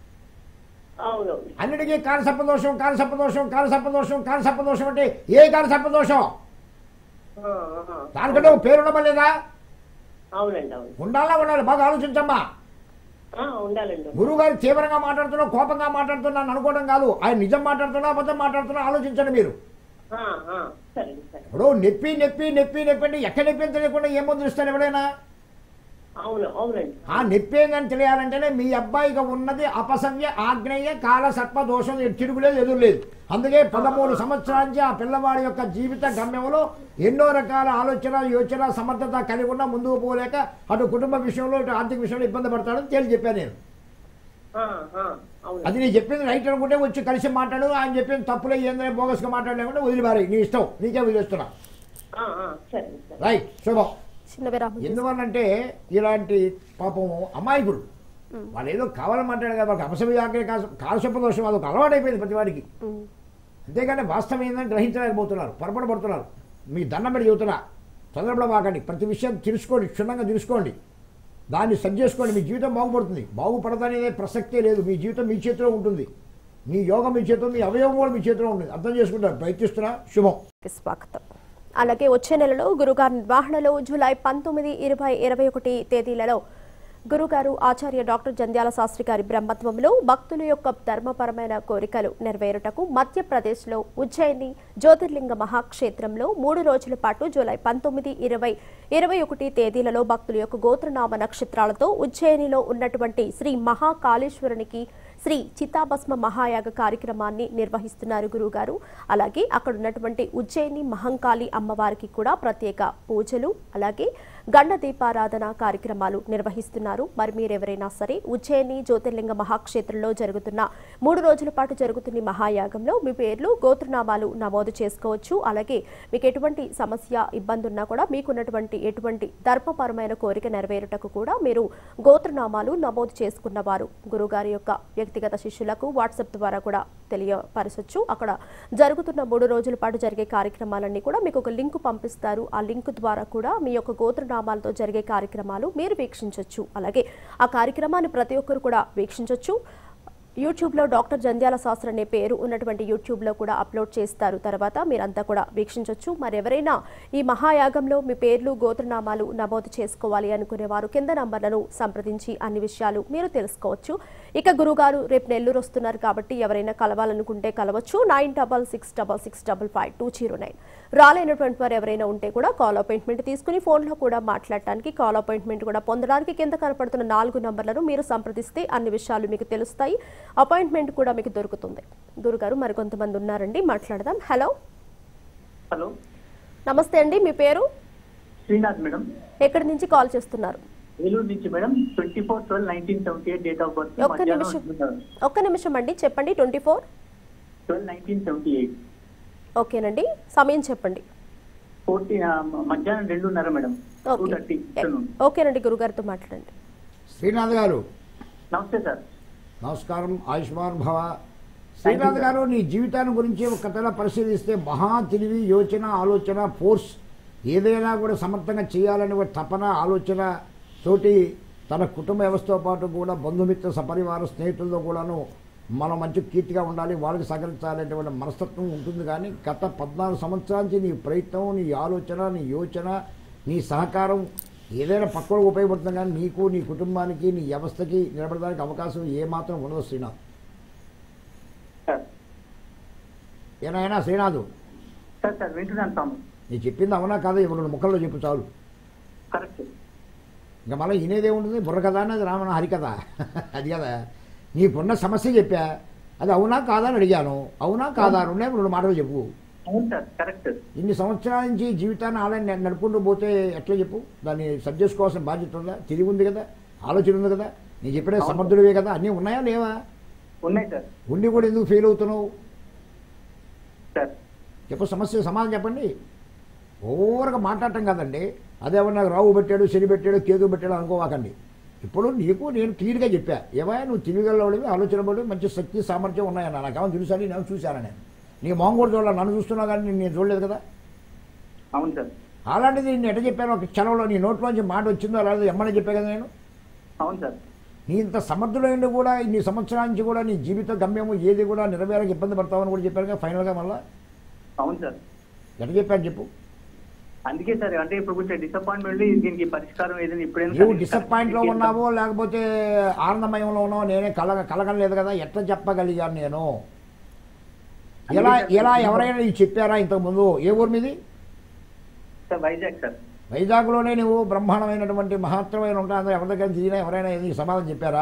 అవునవును అన్నిటికీ కాలసర్ప దోషం కాలసర్ప దోషం కాలసర్ప దోషం కాలసర్ప దోషం అంటే ఏ కాలసర్ప దోషం ఆ, ఆ, దానికంటే ఒక పేరు ఉండమా లేదా అవునండి అవును ఉండాలా ఉండాలి బాగా ఆలోచించమ్మా ఆ, ఉండాలండి గురువు గారు తీవ్రంగా మాట్లాడుతున్నా కోపంగా మాట్లాడుతున్నాను అనుకోవడం కాదు ఆయన నిజం మాట్లాడుతున్నా అబద్ధం మాట్లాడుతున్నా ఆలోచించండి మీరు ఆ, ఆ, సరే సరే ఇప్పుడు నొప్పి నొప్పి నొప్పి నొప్పి అంటే ఎక్కడ నొప్పి అని తెలియకుండా ఏ మందులు ఇస్తారు ఎవడైనా అవును అవునండి ఆ నొప్పి ఏందని తెలియాలంటేనే మీ అబ్బాయిగా ఉన్నది అపసవ్య ఆగ్నేయ కాల సర్ప దోషం తిరుగులేదు ఎదురులేదు అందుకే పదమూడు సంవత్సరాల నుంచి ఆ పిల్లవాడి యొక్క జీవిత గమ్యంలో ఎన్నో రకాల ఆలోచన యోచన సమర్థత కలిగి ఉన్న ముందుకు పోలేక అటు కుటుంబ విషయంలో ఇటు ఆర్థిక విషయంలో ఇబ్బంది పడతాడని తేలి చెప్పాను నేను ఆ, ఆ, అవును అది నేను చెప్పింది రైట్ అనుకుంటే వచ్చి కలిసి మాట్లాడు ఆయన చెప్పింది తప్పులే ఏందని బోగస్గా మాట్లాడలేకుండా వదిలిపారి నీ ఇష్టం నీకే వదిలేస్తున్నా ఆ, ఆ, సరే సరే రైట్ శుభం చిన్న విరామం ఎందువల్లంటే ఇలాంటి పాపం అమాయకుడు వాళ్ళు ఏదో కావాలని మాట్లాడారు కదా వాళ్ళకి అపసవ్య ఆగ్రహ కాలసొప్ప దోషం అదొక అలవాటైపోయింది ప్రతి వాడికి ఉమ్. అంతేగాని వాస్తవం ఏందని గ్రహించలేకపోతున్నారు పొరపాటు పడుతున్నారు మీ దండం పెట్టి చెబుతున్నా తొందరపడమాకండి ప్రతి విషయం తెలుసుకోండి క్షుణ్ణంగా తెలుసుకోండి దాన్ని సరి చేసుకోండి మీ జీవితం బాగుపడుతుంది బాగుపడదనే ప్రసక్తే లేదు మీ జీవితం మీ చేతిలో ఉంటుంది మీ యోగం మీ చేతిలో మీ అవయవం కూడా మీ చేతిలో ఉంటుంది అర్థం చేసుకుంటారు ప్రయత్నిస్తున్నా శుభం కి స్వాగతం అలాగే వచ్చే నెలలో గురుగారి నిర్వహణలో జూలై పంతొమ్మిది ఇరవై ఇరవై ఒకటి తేదీలలో గురుగారు ఆచార్య డాక్టర్ జంధ్యాల శాస్త్రి గారి బ్రహ్మత్వంలో భక్తుల యొక్క ధర్మపరమైన కోరికలు నెరవేరుటకు మధ్యప్రదేశ్లో ఉజ్జయిని జ్యోతిర్లింగ మహాక్షేత్రంలో మూడు రోజుల పాటు జూలై పంతొమ్మిది ఇరవై ఇరవై ఒకటి తేదీలలో భక్తుల యొక్క గోత్రనామ నక్షత్రాలతో ఉజ్జయినిలో ఉన్నటువంటి శ్రీ మహాకాళేశ్వరునికి శ్రీ చిత్తాభస్మ మహాయాగ కార్యక్రమాన్ని నిర్వహిస్తున్నారు గురుగారు అలాగే అక్కడ ఉన్నటువంటి ఉజ్జయిని మహంకాళి అమ్మవారికి కూడా ప్రత్యేక పూజలు అలాగే గండ దీపారాధన కార్యక్రమాలు నిర్వహిస్తున్నారు మరి మీరెవరైనా సరే ఉజ్జయిని జ్యోతిర్లింగ మహాక్షేత్రంలో జరుగుతున్న మూడు రోజుల పాటు జరుగుతున్న ఈ మహాయాగంలో మీ పేర్లు గోత్రనామాలు నమోదు చేసుకోవచ్చు అలాగే మీకు ఎటువంటి సమస్య ఇబ్బంది ఉన్నా కూడా మీకున్నటువంటి ఎటువంటి ధర్మపరమైన కోరిక నెరవేరుటకు కూడా మీరు గోత్రనామాలు నమోదు చేసుకున్నవారు గురుగారి యొక్క వ్యక్తిగత శిష్యులకు వాట్సాప్ ద్వారా కూడా తెలియపరచొచ్చు అక్కడ జరుగుతున్న మూడు రోజుల పాటు జరిగే కార్యక్రమాలన్నీ కూడా మీకు ఒక లింక్ పంపిస్తారు ఆ లింక్ ద్వారా కూడా మీ యొక్క గోత్రనామాలతో జరిగే కార్యక్రమాలు మీరు వీక్షించవచ్చు అలాగే ఆ కార్యక్రమాన్ని ప్రతి ఒక్కరు కూడా వీక్షించవచ్చు యూట్యూబ్లో డాక్టర్ జంధ్యాల శాస్త్ర అనే పేరు ఉన్నటువంటి యూట్యూబ్లో కూడా అప్లోడ్ చేస్తారు తర్వాత మీరంతా కూడా వీక్షించవచ్చు మరి ఎవరైనా ఈ మహాయాగంలో మీ పేర్లు గోత్రనామాలు నమోదు చేసుకోవాలి అనుకునేవారు కింద నంబర్లను సంప్రదించి అన్ని విషయాలు మీరు తెలుసుకోవచ్చు ఇక గురుగారు రేపు నెల్లూరు వస్తున్నారు కాబట్టి ఎవరైనా కలవాలనుకుంటే కలవచ్చు nine double six double six double five two zero nine రాలేనటువంటి వారు ఎవరైనా ఉంటే కూడా కాల్ అపాయింట్మెంట్ తీసుకుని ఫోన్లో కూడా మాట్లాడటానికి కాల్ అపాయింట్మెంట్ కూడా పొందడానికి కింద కనపడుతున్న నాలుగు నంబర్లను మీరు సంప్రదిస్తే అన్ని విషయాలు మీకు తెలుస్తాయి అపాయింట్మెంట్ కూడా మీకు దొరుకుతుంది గురుగారు మరికొంతమంది ఉన్నారండి మాట్లాడదాం హలో హలో నమస్తే అండి మీ పేరు శ్రీనాథ్ మేడం ఎక్కడి నుంచి కాల్ చేస్తున్నారు ఏలూరు నుంచి madam twenty four twelve nineteen seventy eight date of birth ఒక్క నిమిషం ఒక్క నిమిషం అండి చెప్పండి twenty four twelve nineteen seventy eight ఓకేనండి సమయం చెప్పండి ఫోర్టీ మధ్యాహ్నం రెండున్నర మేడం టూ ఓకే థర్టీ ఓకేనండి గురుగారితో మాట్లాడండి శ్రీనాథ్ గారు నమస్తే సార్ నమస్కారం ఆయుష్మాన్ భవ శ్రీనాథ్ గారు నీ జీవితాన్ని గురించి ఒక కథలా పరిశీలిస్తే మహా తెలివి యోచన ఆలోచన ఫోర్స్ ఏదైనా కూడా సమర్థంగా చేయాలని ఒక తపన ఆలోచన తోటి తన కుటుంబ వ్యవస్థతో పాటు కూడా బంధుమిత్ర సపరివార స్నేహితులతో కూడాను మనం మంచి కీర్తిగా ఉండాలి వాళ్ళకి సహకరించాలనేటువంటి మనస్తత్వం ఉంటుంది కానీ గత పద్నాలుగు సంవత్సరాల నుంచి నీ ప్రయత్నం నీ ఆలోచన నీ యోచన నీ సహకారం ఏదైనా పక్కకు ఉపయోగపడుతుంది కానీ నీకు నీ కుటుంబానికి నీ వ్యవస్థకి నిలబడడానికి అవకాశం ఏమాత్రం ఉండదు శ్రీనాథ్ సార్ ఏనాయనా శ్రీనాథు సార్ సార్ వింటున్నాను స్వామి నీ చెప్పింది అవునా కాదా ఇవి రెండు ముక్కల్లో చెప్పు చాలు కరెక్ట్ ఇంకా మళ్ళీ ఇనేదే ఉంటుంది బుర్ర కదా అన్నది రామణ హరికథ అది కదా నీకున్న సమస్య చెప్పా అది అవునా కాదా అని అడిగాను అవునా కాదా రెండే రెండు మాటలు చెప్పు అవును సార్ కరెక్ట్ ఇన్ని సంవత్సరాల నుంచి జీవితాన్ని అలా న- నడుపుకుంటూ పోతే ఎట్లా చెప్పు దాన్ని సరి చేసుకోవాల్సిన బాధ్యత ఉందా తిరిగి ఉంది కదా ఆలోచన ఉంది కదా నేను చెప్పిన సమర్థుడివే కదా అన్నీ ఉన్నాయా లేవా ఉన్నాయి సార్ ఉండి కూడా ఎందుకు ఫెయిల్ అవుతున్నావు సార్ చెప్పు సమస్య సమాధానం చెప్పండి ఓవర్గా మాట్లాడటం కాదండి అదేమన్నా నాకు రావు పెట్టాడు శని పెట్టాడు కేతు పెట్టాడు అనుకోవాకండి ఇప్పుడు నీకు నేను క్లియర్గా చెప్పా ఏమయ్యా నువ్వు తెలివిగలవాడివి ఆలోచన పడి మంచి శక్తి సామర్థ్యం ఉన్నాయన్న నాకేమో తెలుసని నేను చూశాను నేను నీ మొహం కూడా చూడాలి నన్ను చూస్తున్నా కానీ నేను నేను చూడలేదు కదా అవును సార్ అలాంటిది నేను ఎట్ట చెప్పాను ఒక చలవలో నీ నోట్లోంచి మాట వచ్చిందో అలాగే ఎమ్మని చెప్పా కదా నేను అవును సార్ నీ ఇంత సమర్థుడైండి కూడా ఇన్ని సంవత్సరాల నుంచి కూడా నీ జీవిత గమ్యము ఏది కూడా నెరవేరక ఇబ్బంది పడతావని కూడా చెప్పారు కదా ఫైనల్గా మళ్ళీ అవును సార్ ఎట్ట చెప్పాను చెప్పు అందుకే సార్ అంటే ఇప్పుడు కొంచెం డిసప్పాయింట్మెంట్ దీనికి పరిష్కారం ఏదైనా ఇప్పుడైనా నువ్వు సరే డిసప్పాయింట్ లో ఉన్నావో లేకపోతే ఆనందమయంలో ఉన్నావో నేనే కలగ కలగలేదు కదా ఎట్లా చెప్పగలిగాను నేను ఎలా ఎలా ఎవరైనా నీకు చెప్పారా ఇంతకు ముందు ఏ ఊరు మీది సార్ వైజాగ్ సార్ వైజాగ్లోనే నువ్వు బ్రహ్మాండమైనటువంటి మహత్తరమైన ఉంటా ఎవరి దగ్గర తిరిగినా ఎవరైనా ఏది సమాధానం చెప్పారా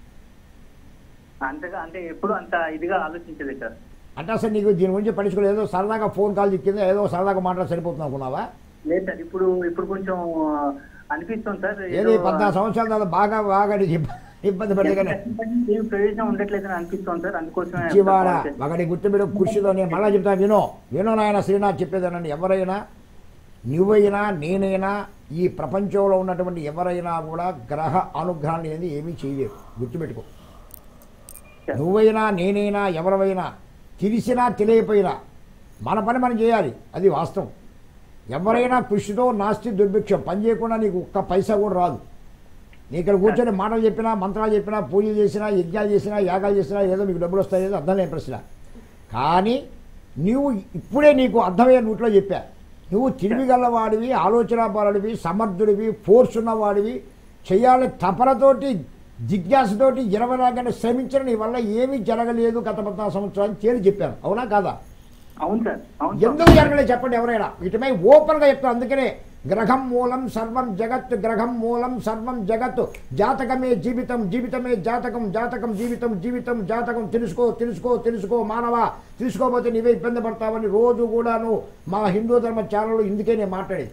అంతగా అంటే ఎప్పుడు అంత ఇదిగా ఆలోచించలేదు సార్ అంటే అసలు నీకు దీని గురించి పట్టించుకోలేదు ఏదో సరదాగా ఫోన్ కాల్ చిక్కింది ఏదో సరదాగా మాట్లాడి సరిపోతుంది అనుకున్నావా లేదు సార్ ఇప్పుడు ఇప్పుడు కొంచెం అనిపిస్తుంది సార్ ఏది పద్నాలుగు సంవత్సరాల తర్వాత బాగా బాగా నీకు ఇబ్బ- ఇబ్బంది పడితే కానీ ఏం ప్రయోజనం ఉండట్లేదని అనిపిస్తుంది సార్ అందుకోసమే పిచ్చివాడ ఒకటి గుర్తుపెట్టు కృషితో నేను మళ్ళా చెప్తా వినో వినో నాయన శ్రీనాథ్ చెప్పేదానండి ఎవరైనా నువ్వైనా నేనైనా ఈ ప్రపంచంలో ఉన్నటువంటి ఎవరైనా కూడా గ్రహ అనుగ్రహం లేని ఏమీ చేయలేరు గుర్తుపెట్టుకో నువ్వైనా నేనైనా ఎవరైనా తెలిసినా తెలియపోయినా మన పని మనం చేయాలి అది వాస్తవం ఎవరైనా కృషితో నాస్తి దుర్భిక్షం పని చేయకుండా నీకు ఒక్క పైసా కూడా రాదు నీ ఇక్కడ కూర్చొని మాటలు చెప్పినా మంత్రాలు చెప్పినా పూజలు చేసినా యజ్ఞాలు చేసినా యాగాలు చేసినా ఏదో మీకు డబ్బులు వస్తాయి ఏదో అర్థం లేని ప్రశ్న కానీ నువ్వు ఇప్పుడే నీకు అర్థమయ్యే నూట్లో చెప్పా నువ్వు తిరిగిగలవాడివి ఆలోచనాపరుడివి సమర్థుడివి ఫోర్స్ ఉన్నవాడివి చేయాలి తపనతోటి జిజ్ఞాసతోటి ఇరవై నాలుగు గంటలు శ్రమించిన నీ వల్ల ఏమీ జరగలేదు గత పద్నాలుగు సంవత్సరాలు తేలి చెప్పాను అవునా కాదా అవును సార్ అవును సార్. ఎందుకు జరగలేదు చెప్పండి ఎవరైనా వీటిపై ఓపెన్గా చెప్తాను అందుకనే గ్రహం మూలం సర్వం జగత్ గ్రహం మూలం సర్వం జగత్ జాతకమే జీవితం జీవితమే జాతకం జాతకం జీవితం జీవితం జాతకం తెలుసుకో తెలుసుకో తెలుసుకో మానవ తెలుసుకోకపోతే నీవే ఇబ్బంది పడతావని రోజు కూడాను మా హిందూ ధర్మ ఛానల్లో ఇందుకే నేను మాట్లాడేది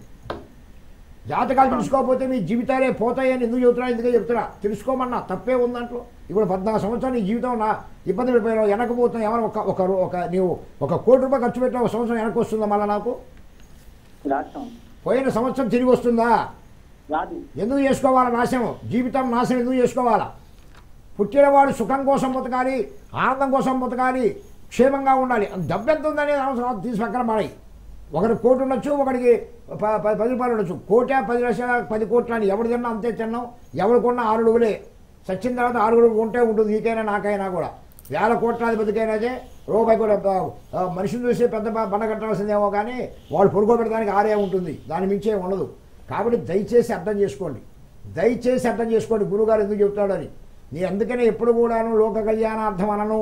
జాతకాలు తెలుసుకోకపోతే మీ జీవితాలే పోతాయని ఎందుకు చెబుతున్నా ఎందుకే చెప్తున్నా తెలుసుకోమన్నా తప్పే ఉంది దాంట్లో ఇప్పుడు పద్నాలుగు సంవత్సరాలు నీ జీవితం నా ఇబ్బంది పడిపోయినావు వెనకపోతున్నావు ఎవరు ఒక ఒక ఒక నీవు ఒక కోటి రూపాయలు ఖర్చు పెట్టిన ఒక సంవత్సరం వెనక్కి వస్తుందా మళ్ళీ నాకు రాష్ట్రం పోయిన సంవత్సరం తిరిగి వస్తుందా రాదు ఎందుకు చేసుకోవాలా నాశనం జీవితం నాశనం ఎందుకు చేసుకోవాలా పుట్టినవాడు సుఖం కోసం బతకాలి ఆనందం కోసం బతకాలి క్షేమంగా ఉండాలి డబ్బు ఎంత ఉందనేది అవసరం తీసి పక్కన మారాయి ఒకటి కోటి ఉండొచ్చు ఒకడికి ప- ప- పది రూపాయలు ఉండొచ్చు కోట పది లక్షల పది కోట్ల అని ఎవరు తిన్నా అంతే తిన్నాం ఎవరు కొన్నా ఆరు అడుగులే చచ్చిన తర్వాత ఆరు అడుగులు ఉంటే ఉంటుంది నీకైనా నాకైనా కూడా వేల కోట్లాధిపతికైనాదే రూపాయి కూడా ఆ, ఆ, మనిషిని చూసి పెద్ద బ- బండ కట్టాల్సిందేమో కానీ వాడు పడుకోబెట్టడానికి ఆరే ఉంటుంది దాని మించే ఉండదు కాబట్టి దయచేసి అర్థం చేసుకోండి దయచేసి అర్థం చేసుకోండి గురుగారు ఎందుకు చెబుతాడని నేను అందుకనే ఎప్పుడు కూడాను లోక కళ్యాణార్థం అనను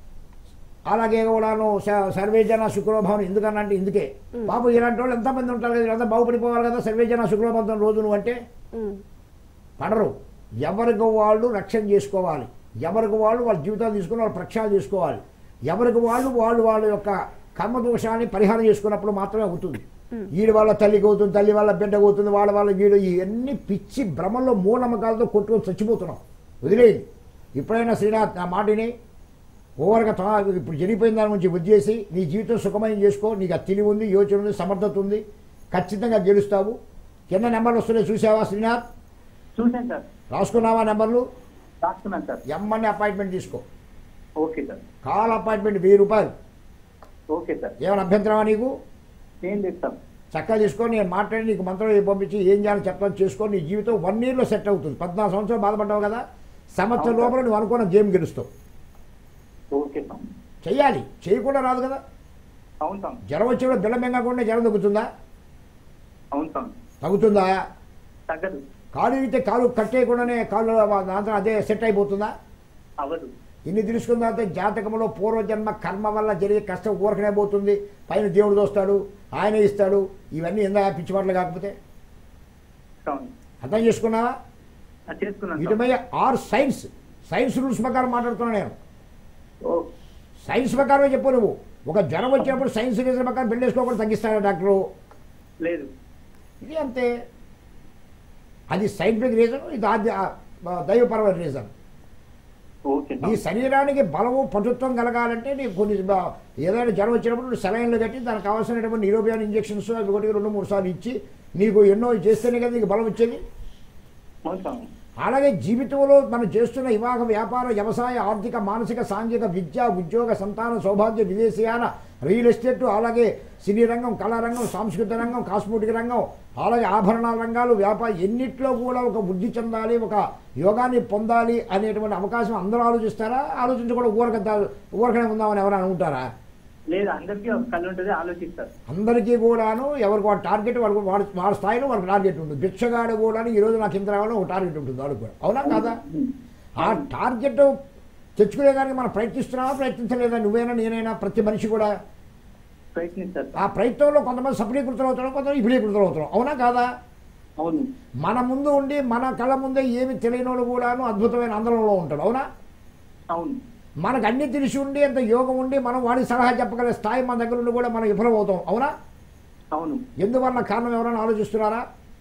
అలాగే కూడాను స- సర్వేజన శుక్రోభావం ఎందుకనంటే ఇందుకే పాపం ఇలాంటి వాళ్ళు ఎంతమంది ఉంటారు కదా వీళ్ళంతా బాగుపడిపోవాలి కదా సర్వేజన శుక్రోభావం రోజు నువ్వు అంటే ఉమ్, పడరు ఎవరికి వాళ్ళు రక్షణ చేసుకోవాలి ఎవరికి వాళ్ళు వాళ్ళ జీవితాలు తీసుకుని వాళ్ళ ప్రక్షాళన చేసుకోవాలి ఎవరికి వాళ్ళు వాళ్ళు వాళ్ళ యొక్క కర్మదోషాన్ని పరిహారం చేసుకున్నప్పుడు మాత్రమే అవుతుంది వీడి వల్ల తల్లికి అవుతుంది తల్లి వల్ల బిడ్డకు అవుతుంది వాళ్ళ వల్ల వీడు ఇవన్నీ పిచ్చి భ్రమంలో మూఢనమ్మకాలతో కొట్టుకొని చచ్చిపోతున్నాం వదిలేయండి ఎప్పుడైనా శ్రీనాథ్ నా మాటిని ఓవర్గా తా- ఇప్పుడు జరిగిపోయిన దాని నుంచి వదిలేసి నీ జీవితం సుఖమయం చేసుకో నీకు ఆ తెలివి ఉంది యోచన ఉంది సమర్థత ఉంది ఖచ్చితంగా గెలుస్తావు కింద నెంబర్లు వస్తున్నాయి చూసావా శ్రీనాథ్ చూసాను సార్ రాసుకున్నావా నెంబర్లు రాసుకున్నాను సార్ ఎమ్మని అపాయింట్మెంట్ తీసుకో ఓకే సార్ కాల్ అపాయింట్మెంట్ వెయ్యి రూపాయలు ఓకే సార్ ఏమైనా అభ్యంతరమా నీకు ఏం లేదు సార్ చక్కగా తీసుకొని నేను మాట్లాడి నీకు మంత్రం పంపించి ఏం చేయాలని చెప్తాను చేసుకొని నీ జీవితం వన్ ఇయర్లో సెట్ అవుతుంది పద్నాలుగు సంవత్సరాలు బాధపడ్డావు కదా సంవత్సరం అవును సార్. లోపల నువ్వు అనుకున్న గేమ్ గెలుస్తావు ఓకే సార్ చెయ్యాలి చేయకుండా రాదు కదా అవును సార్ జ్వరం వచ్చేప్పుడు బిల్ల మెంగకుండా జ్వరం తగ్గుతుందా అవును సార్ తగ్గుతుందా తగ్గదు కాలు ఇగితే కాలు కట్టేయకుండానే కాళ్ళు దాంతో అదే సెట్ అయిపోతుందా అవ్వదు ఇన్ని తెలుసుకున్న తర్వాత జాతకంలో పూర్వజన్మ కర్మ వల్ల జరిగే కష్టం ఊరకనే పోతుంది పైన దేవుడు దోస్తాడు ఆయనే ఇస్తాడు ఇవన్నీ ఎంత పిచ్చి మాటలు కాకపోతే అవును అర్థం చేసుకున్నావా అది చేసుకున్నాను సార్. ఇటుమయ్య ఆర్ సైన్స్ సైన్స్ రూల్స్ ప్రకారం మాట్లాడుతున్నా నేను ఓ సైన్స్ ప్రకారమే చెప్పు నువ్వు ఒక జ్వరం వచ్చినప్పుడు సైన్స్ రీజన్ ప్రకారం బిల్డ్ వేసుకోకుండా తగ్గిస్తాడు డాక్టరు లేదు ఇది అంతే అది సైంటిఫిక్ రీజన్ ఇది ఆద్య ఆ, దైవపరమైన రీజన్ ఓకే నీ సార్ శరీరానికి బలము పటుత్వం కలగాలంటే నీకు కొన్ని బ- ఏదైనా జ్వరం వచ్చినప్పుడు నువ్వు సెలైన్లు కట్టి దానికి కావాల్సినటువంటి నిరోబియాన్ ఇంజెక్షన్స్ అవి ఒకటి రెండు మూడు సార్లు ఇచ్చి నీకు ఎన్నో చేస్తేనే కదా నీకు బలం వచ్చేది అవును సార్ అలాగే జీవితంలో మనం చేస్తున్న వివాహ వ్యాపార వ్యవసాయ ఆర్థిక మానసిక సాంఘిక విద్య ఉద్యోగ సంతాన సౌభాగ్య విదేశీయాన రియల్ ఎస్టేట్ అలాగే సినీ రంగం కళారంగం సాంస్కృతిక రంగం కాస్మోటిక్ రంగం అలాగే ఆభరణాల రంగాలు వ్యాపారం ఎన్నిట్లో కూడా ఒక వృద్ధి చెందాలి ఒక యోగాన్ని పొందాలి అనేటువంటి అవకాశం అందరూ ఆలోచిస్తారా ఆలోచించకుండా ఊరక ఊరకనే ఉందామని ఎవరు అనుకుంటారా లేదు అందరికీ ఒక కళ్ళు ఉంటుంది ఆలోచిస్తారు అందరికీ కూడాను ఎవరికి వాడు టార్గెట్ వాడు వాడి వాడి స్థాయిలో వాడికి టార్గెట్ ఉంటుంది భిక్షగాడు కూడా ఈ రోజు నాకు ఇంత రావాలని ఒక టార్గెట్ ఉంటుంది వాడికి కూడా అవునా కాదా ఆ టార్గెట్ తెచ్చుకునేదానికి మనం ప్రయత్నిస్తున్నావా ప్రయత్నించలేదా నువ్వైనా నేనైనా ప్రతి మనిషి కూడా ప్రయత్నిస్తారు ఆ ప్రయత్నంలో కొంతమంది సఫలీకృతులు అవుతారు కొంతమంది విఫలీకృతులు అవుతారు అవునా కాదా అవును మన ముందు ఉండి మన కళ్ళ ముందే ఏమి తెలియని వాడు కూడాను అద్భుతమైన ఆందోళనలో ఉంటాడు అవునా అవును మనకు అన్ని తెలిసి ఉండి అంత యోగం ఉండి మనం వాడికి సలహా చెప్పగల స్థాయి మన దగ్గర ఉండి కూడా మనం విఫలం అవుతాం అవునా అవును ఎందువల్ల కారణం ఎవరైనా ఆలోచిస్తున్నారా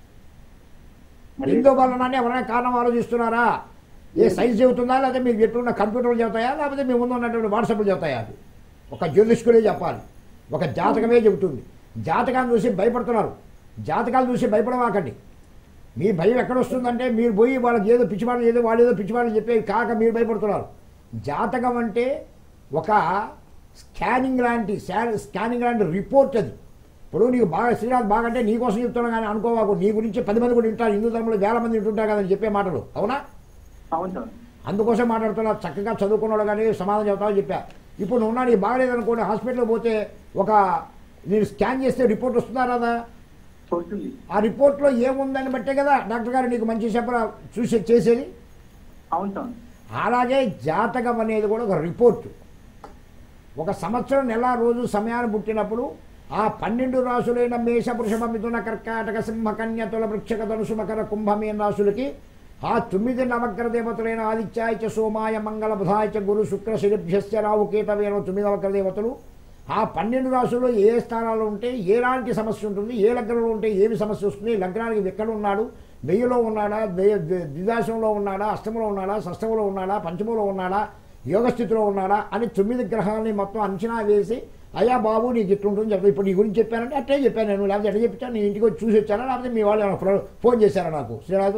మరి ఎందువలన అని ఎవరైనా కారణం ఆలోచిస్తున్నారా ఏ సైన్స్ చెబుతుందా లేదా మీరు పెట్టుకున్న కంప్యూటర్లు చెబుతాయా లేకపోతే మీ ముందు ఉన్నటువంటి వాట్సాప్లు చెబుతాయా అది ఒక జ్యోతిష్కులే చెప్పాలి ఒక జాతకమే చెబుతుంది జాతకాన్ని చూసి భయపడుతున్నారు జాతకాలు చూసి భయపడవాకండి మీ భయం ఎక్కడ వస్తుందంటే మీరు పోయి వాళ్ళకి ఏదో పిచ్చిమాటలు ఏదో వాళ్ళు ఏదో పిచ్చిమాటలు చెప్పే కాక మీరు భయపడుతున్నారు జాతకం అంటే ఒక స్కానింగ్ లాంటి శా- స్కానింగ్ లాంటి రిపోర్ట్ అది ఇప్పుడు నీకు బాగా శ్రీనాథ్ బాగా అంటే నీ కోసం చెప్తున్నా కానీ అనుకోవాకు నీ గురించి పది మంది కూడా వింటారు హిందూ ధర్మంలో వేల మంది వింటుంటారు కదని చెప్పే మాటలు అవునా అవును సార్ అందుకోసం మాట్లాడుతున్నా చక్కగా చదువుకున్నాడు కానీ సమాధానం చెప్తామని చెప్పా ఇప్పుడు నువ్వు ఉన్నా నీకు బాగలేదనుకోండి హాస్పిటల్కి పోతే ఒక నేను స్కాన్ చేస్తే రిపోర్ట్ వస్తుందా రాదా వస్తుంది ఆ రిపోర్ట్లో ఏముందని బట్టే కదా డాక్టర్ గారు నీకు మంచి చెప్పరా చూసి చేసేది అవును సార్ అలాగే జాతకం అనేది కూడా ఒక రిపోర్ట్ ఒక సంవత్సరం నెల రోజు సమయాన్ని పుట్టినప్పుడు ఆ పన్నెండు రాసులైన మేష వృషభ మిథున కర్కాటక సింహ కన్య తుల వృక్షక ధనుసు మకర కుంభమీన రాసులకి ఆ తొమ్మిది నవగ్రహ దేవతలైన ఆదిత్యాయ చ సోమాయ మంగళ బుధాయ చ గురు శుక్ర శనిభ్యస్య రావు కేతవేన తొమ్మిది నవగ్రహ దేవతలు ఆ పన్నెండు రాసుల్లో ఏ స్థానాల్లో ఉంటే ఎలాంటి సమస్య ఉంటుంది ఏ లగ్నంలో ఉంటే ఏమి సమస్య వస్తుంది లగ్నానికి ఎక్కడ ఉన్నాడు వెయ్యిలో ఉన్నాడా వెయ్యి ద్వి- ద్విదాశంలో ఉన్నాడా అష్టమంలో ఉన్నాడా షష్టంలో ఉన్నాడా పంచమంలో ఉన్నాడా యోగస్థితిలో ఉన్నాడా అని తొమ్మిది గ్రహాలని మొత్తం అంచనా వేసి అయ్యా బాబు నీకు ఇట్లుంటుంది చెప్తా ఇప్పుడు నీ గురించి చెప్పానంటే అట్టే చెప్పాను నేను లేకపోతే ఎట్లా చెప్తాను నేను ఇంటికి వచ్చి చూసి వచ్చానా లేకపోతే మీ వాళ్ళు ఏమైనా ఫో- ఫోన్ చేశారా నాకు శ్రీనాథు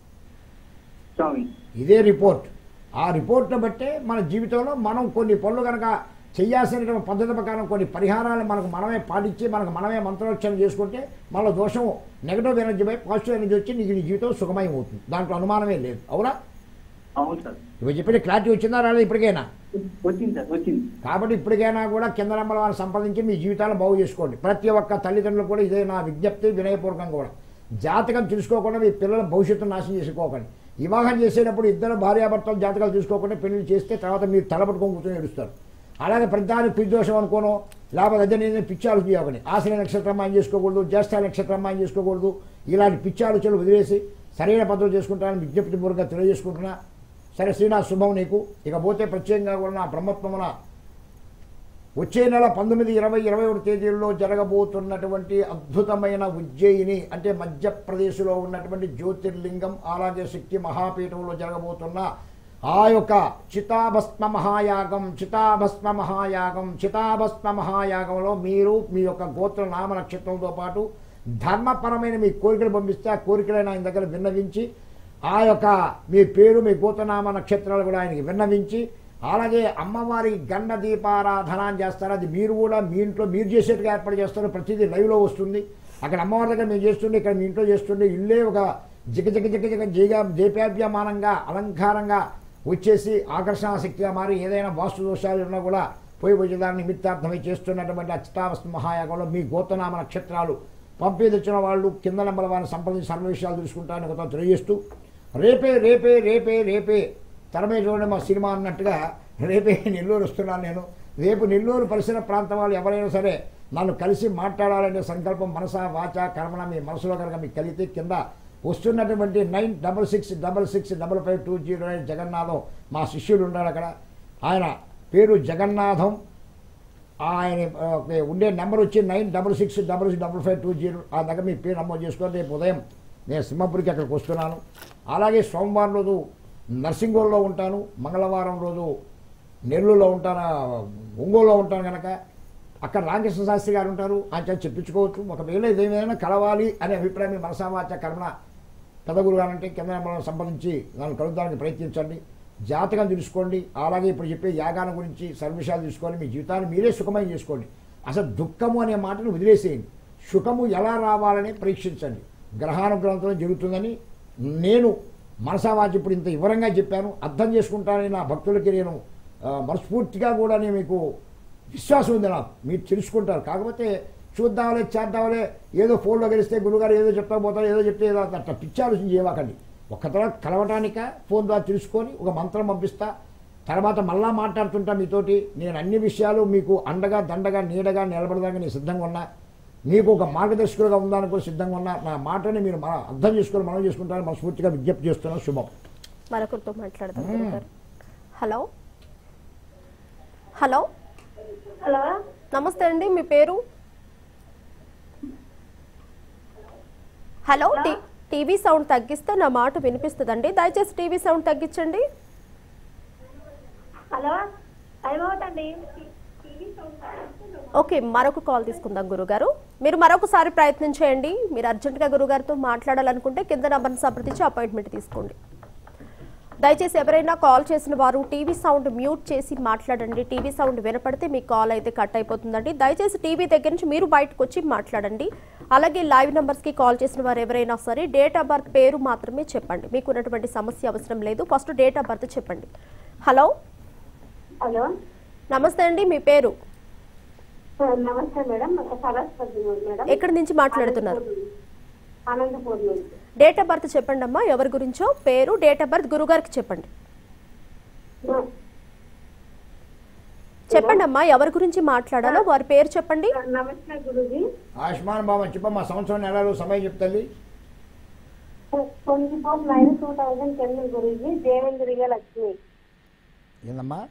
స్వామి ఇదే రిపోర్ట్ ఆ రిపోర్ట్ను బట్టే మన జీవితంలో మనం కొన్ని పనులు కనుక చేయాల్సిన పద్ధతి ప్రకారం కొన్ని పరిహారాలు మనకు మనమే పాటించి మనకు మనమే మంత్రోచ్చరణ చేసుకుంటే మన దోషం నెగటివ్ ఎనర్జీ పై పాజిటివ్ ఎనర్జీ వచ్చి నీకు నీ జీవితం సుఖమయం అవుతుంది దాంట్లో అనుమానమే లేదు అవునా అవును సార్ ఇవి చెప్పిన క్లారిటీ వచ్చిందా రాలేదు ఇప్పటికైనా వచ్చింది సార్ వచ్చింది కాబట్టి ఇప్పటికైనా కూడా కింద నెంబర్ వారిని సంప్రదించి మీ జీవితాలను బాగు చేసుకోండి ప్రతి ఒక్క తల్లిదండ్రులు కూడా ఇదే నా విజ్ఞప్తి వినయపూర్వకం కూడా జాతకం తెలుసుకోకుండా మీ పిల్లల భవిష్యత్తును నాశనం చేసుకోకండి వివాహం చేసేటప్పుడు ఇద్దరు భార్యాభర్తలు జాతకాలు చూసుకోకుండా పెళ్లి చేస్తే తర్వాత మీరు తలపట్టుకొని కూర్చొని ఏడుస్తారు అలాగే ప్రతిదానికి పిద్దోషం అనుకోను లేకపోతే అదే నేను పిచ్చి ఆలోచన చేయకండి ఆశ్రయ నక్షత్రం ఆయన చేసుకోకూడదు జ్యేష్ఠ నక్షత్రం ఆయన చేసుకోకూడదు ఇలాంటి పిచ్చి ఆలోచనలు వదిలేసి సరైన పద్ధతులు చేసుకుంటానని విజ్ఞప్తి పూర్వకంగా తెలియజేసుకుంటున్నా సరే శ్రీనాథ్ శుభం నీకు ఇకపోతే ప్రత్యేకంగా కూడా నా బ్రహ్మత్వమున వచ్చే నెల పంతొమ్మిది ఇరవై ఇరవై ఒకటి తేదీల్లో జరగబోతున్నటువంటి అద్భుతమైన ఉజ్జయిని అంటే మధ్యప్రదేశ్లో ఉన్నటువంటి జ్యోతిర్లింగం అలాగే శక్తి మహాపీఠంలో జరగబోతున్న ఆ యొక్క చితాభస్మ మహాయాగం చితాభస్మ మహాయాగం చితాభస్మ మహాయాగంలో మీరు మీ యొక్క గోత్ర నామ నక్షత్రంతో పాటు ధర్మపరమైన మీ కోరికలు పంపిస్తే ఆ కోరికలను ఆయన దగ్గర విన్నవించి ఆ యొక్క మీ పేరు మీ గోతనామ నక్షత్రాలు కూడా ఆయనకి విన్నవించి అలాగే అమ్మవారి గండ దీపారాధన అని చేస్తారు అది మీరు కూడా మీ ఇంట్లో మీరు చేసేట్టుగా ఏర్పాటు చేస్తారు ప్రతిదీ లైవ్లో వస్తుంది అక్కడ అమ్మవారి దగ్గర మీరు చేస్తుండే ఇక్కడ మీ ఇంట్లో చేస్తుండే ఇల్లే ఒక జిగ జిగ జిగ జిగ జేగా జేపాభ్యమానంగా అలంకారంగా వచ్చేసి ఆకర్షణ శక్తిగా మారి ఏదైనా వాస్తు దోషాలు ఉన్నా కూడా పోయి వచ్చేదాన్ని నిమిత్తార్థమై చేస్తున్నటువంటి అచితావస్తు మహాయాగంలో మీ గోతనామ నక్షత్రాలు పంపి తెచ్చిన వాళ్ళు కింద నెంబర్ వారిని సంప్రదించి సర్వ విషయాలు తెలుసుకుంటారని ఒక తెలియజేస్తూ రేపే రేపే రేపే రేపే తరమే చూడండి మా సినిమా అన్నట్టుగా రేపే నెల్లూరు వస్తున్నాను నేను రేపు నెల్లూరు పరిసర ప్రాంతం వాళ్ళు ఎవరైనా సరే నన్ను కలిసి మాట్లాడాలనే సంకల్పం మనసా వాచ కర్మణ మీ మనసులో కనుక మీకు కలిగితే కింద వస్తున్నటువంటి nine double six double six double five two zero nine Jagannatham మా శిష్యుడు ఉన్నాడు అక్కడ ఆయన పేరు జగన్నాథం ఆయన ఆ, ఉండే నెంబర్ వచ్చి nine double six double six double five two zero ఆ దగ్గర మీ పేరు నమోదు చేసుకొని రేపు ఉదయం నేను సింహపురికి అక్కడికి వస్తున్నాను అలాగే సోమవారం రోజు నర్సింగోల్లో ఉంటాను మంగళవారం రోజు నెల్లూరులో ఉంటాను ఒంగోలులో ఉంటాను కనుక అక్కడ రామకృష్ణ శాస్త్రి గారు ఉంటారు ఆయన చేత చెప్పించుకోవచ్చు ఒకవేళ ఇదేమైనా కలవాలి అనే అభిప్రాయం మీ మనసావాచ కర్మణ పెదగురు గారంటే కింద మనం సంప్రదించి నన్ను కలుద్దానికి ప్రయత్నించండి జాతకం తెలుసుకోండి అలాగే ఇప్పుడు చెప్పే యాగాల గురించి సర్విషయాలు తీసుకొని మీ జీవితాన్ని మీరే సుఖమయం చేసుకోండి అసలు దుఃఖము అనే మాటను వదిలేసేయండి సుఖము ఎలా రావాలని పరీక్షించండి గ్రహానుగ్రహంతో జరుగుతుందని నేను మనసావాచి ఇప్పుడు ఇంత వివరంగా చెప్పాను అర్థం చేసుకుంటానని నా భక్తులకి నేను ఆ, మనస్ఫూర్తిగా కూడా నేను మీకు విశ్వాసం ఉంది నాకు మీరు తెలుసుకుంటారు కాకపోతే చూద్దాంలే చేద్దాంలే ఏదో ఫోన్లో గెలిస్తే గురుగారు ఏదో చెప్తా పోతారు ఏదో చెప్తే ఏదో అట్లా పిచ్చి ఆలోచన చేయవాకండి ఒక్క తర్వాత కలవటానిక ఫోన్ ద్వారా తెలుసుకొని ఒక మంత్రం పంపిస్తా తర్వాత మళ్ళా మాట్లాడుతుంటా మీతోటి నేను అన్ని విషయాలు మీకు అండగా దండగా నీడగా నిలబడడానికి నేను సిద్ధంగా ఉన్నా మీకు ఒక మార్గదర్శకులుగా ఉందానికి కూడా సిద్ధంగా ఉన్నా నా మాటని మీరు మన అర్థం చేసుకొని మనం చేసుకుంటారని మనస్ఫూర్తిగా విజ్ఞప్తి చేస్తున్నాను శుభం మరొకరితో మాట్లాడదాం గురుగారు హలో హలో హలో నమస్తే అండి మీ పేరు హలో టీ- టీవీ సౌండ్ తగ్గిస్తే నా మాట వినిపిస్తుందండి దయచేసి టీవీ సౌండ్ తగ్గించండి హలో ఏమవుతండి ఓకే మరొక కాల్ తీసుకుందాం గురుగారు మీరు మరొకసారి ప్రయత్నం చేయండి మీరు అర్జెంటుగా గురుగారితో మాట్లాడాలనుకుంటే కింద నంబర్ని సంప్రదించి అపాయింట్మెంట్ తీసుకోండి దయచేసి ఎవరైనా కాల్ చేసిన వారు టీవీ సౌండ్ మ్యూట్ చేసి మాట్లాడండి టీవీ సౌండ్ వినపడితే మీ కాల్ అయితే కట్ అయిపోతుందండి దయచేసి టీవీ దగ్గర నుంచి మీరు బయటకు వచ్చి మాట్లాడండి అలాగే లైవ్ నంబర్స్కి కాల్ చేసిన వారు ఎవరైనా సరే డేట్ ఆఫ్ బర్త్ పేరు మాత్రమే చెప్పండి మీకు ఉన్నటువంటి సమస్య అవసరం లేదు ఫస్ట్ డేట్ ఆఫ్ బర్త్ చెప్పండి హలో హలో నమస్తే అండి మీ పేరు నమస్తే మేడం సరస్వతి మేడం ఎక్కడి నుంచి మాట్లాడుతున్నారు అనంతపూర్ నుంచి డేట్ ఆఫ్ బర్త్ చెప్పండి అమ్మా ఎవరి గురించో పేరు డేట్ ఆఫ్ బర్త్ గురుగారికి చెప్పండి చెప్పండి అమ్మా ఎవరి గురించి మాట్లాడాలో వారి పేరు చెప్పండి నమస్తే గురుజీ ఆయుష్మాన్ బాబా చెప్పమ్మా సంవత్సరం నెలలు సమయం చెప్తుంది twenty four nine two thousand ten Guruji Devendriya Lakshmi ఏందమ్మా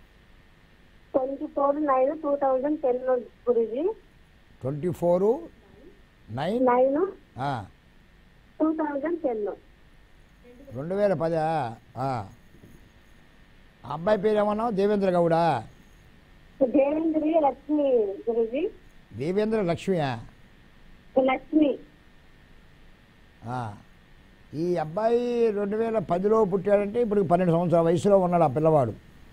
twenty four nine two thousand ten Guruji twenty four nine nine ఆ, టూ థౌజండ్ టెన్ రెండు వేల పదా ఆ. ఆ అబ్బాయి పేరు ఏమన్నావు దేవేంద్ర గౌడా దేవేంద్రియ లక్ష్మి గురుజీ దేవేంద్ర లక్ష్మియా లక్ష్మి ఆ. ఈ అబ్బాయి రెండు వేల పదిలో పుట్టాడంటే ఇప్పుడు పన్నెండు సంవత్సరాల వయసులో ఉన్నాడు ఆ పిల్లవాడు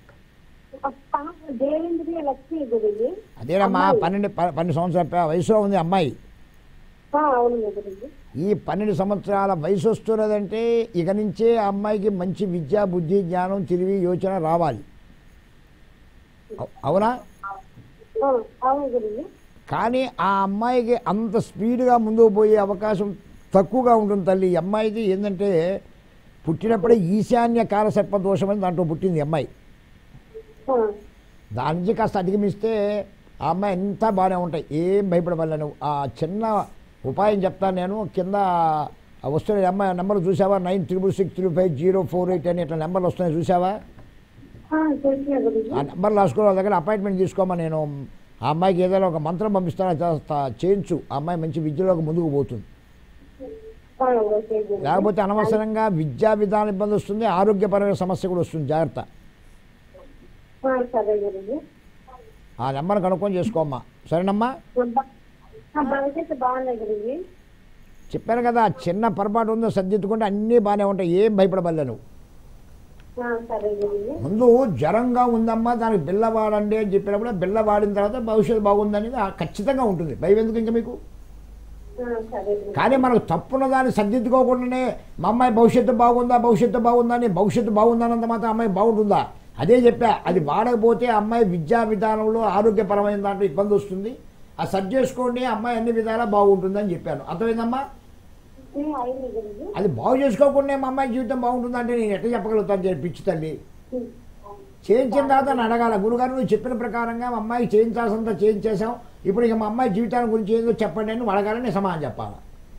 పాప దేవేంద్రియ లక్ష్మి గురుజీ అదేనమ్మా పన్నెండు ప- పన్నెండు సంవత్సరాల ప- వయసులో ఉంది అమ్మాయి ఆ, అవును గురుజీ ఈ పన్నెండు సంవత్సరాల వయసు వస్తున్నదంటే ఇక నుంచే ఆ అమ్మాయికి మంచి విద్య బుద్ధి జ్ఞానం తెలివి యోచన రావాలి అవు- అవునా ఆ, అవును గురుజీ కానీ ఆ అమ్మాయికి అంత స్పీడ్గా ముందుకు పోయే అవకాశం తక్కువగా ఉంటుంది తల్లి ఈ అమ్మాయిది ఏంటంటే పుట్టినప్పుడే ఈశాన్య కాలసర్ప దోషం అని దాంట్లో పుట్టింది ఈ అమ్మాయి ఆ, దాని నుంచి కాస్త అధిగమిస్తే ఆ అమ్మాయి అంతా బాగానే ఉంటాయి ఏం భయపడవల్ల నువ్వు ఆ చిన్న ఉపాయం చెప్తాను నేను కింద ఆ వస్తున్న ఈ అమ్మాయి నెంబర్ చూసావా nine triple six three five zero four eight అని ఇట్లా నెంబర్లు వస్తున్నాయి చూసావా ఆ, చూసిన గురుజీ ఆ నెంబర్ రాసుకో వాళ్ళ దగ్గర అపాయింట్మెంట్ తీసుకోమా నేను ఆ అమ్మాయికి ఏదైనా ఒక మంత్రం పంపిస్తాను అది కాస్త చేయించు ఆ అమ్మాయి మంచి విద్యలోకి ముందుకు పోతుంది ఆ, ఓకే గురుజీ లేకపోతే అనవసరంగా విద్యా విధాన ఇబ్బంది వస్తుంది ఆరోగ్యపరమైన సమస్య కూడా వస్తుంది జాగ్రత్త ఆ, సరే గురుజీ ఆ నెంబర్ కనుక్కొని చేసుకోమ్మా సరేనమ్మా ఆ, భవిష్యత్తు బాగున్నాయి గురుజీ చెప్పాను కదా చిన్న పొరపాటు ఉందో సర్దిద్దుకుంటే అన్నీ బాగానే ఉంటాయి ఏం భయపడబల్లే నువ్వు ఆ, సరే గురుజీ ముందు జ్వరంగా ఉందమ్మా దానికి బిల్ల వాడండి అని చెప్పినప్పుడు ఆ బిల్ల వాడిన తర్వాత భవిష్యత్తు బాగుందనేది ఆ ఖచ్చితంగా ఉంటుంది భయం ఎందుకు ఇంకా మీకు ఆ, సరే గురుజీ కానీ మనకు తప్పున్న దాన్ని సర్దిద్దుకోకుండానే మా అమ్మాయి భవిష్యత్తు బాగుందా భవిష్యత్తు బాగుందా అని భవిష్యత్తు బాగుందన్నంత మాత్రం అమ్మాయి బాగుంటుందా అదే చెప్పా అది వాడకపోతే అమ్మాయి విద్యా విధానంలో ఆరోగ్యపరమైన దాంట్లో ఇబ్బంది వస్తుంది ఆ సర్జ్ చేసుకోండి అమ్మాయి అన్ని విధాలా బాగుంటుందని చెప్పాను అర్థమైందమ్మా ఉమ్, అయింది గురుజీ అది బాగు చేసుకోకుండా మా అమ్మాయి జీవితం బాగుంటుందంటే నేను ఎట్లా చెప్పగలుగుతాను చెప్పి పిచ్చి తల్లి ఉమ్, చేయించిన తర్వాత నన్ను అడగాల గురుగారు నువ్వు చెప్పిన ప్రకారంగా మా అమ్మాయికి చేయించాల్సినంత చేయించేసాం ఇప్పుడు ఇక మా అమ్మాయి జీవితాన్ని గురించి ఏదో చెప్పండి అని నువ్వు అడగాలని నేను సమాధానం చెప్పాలి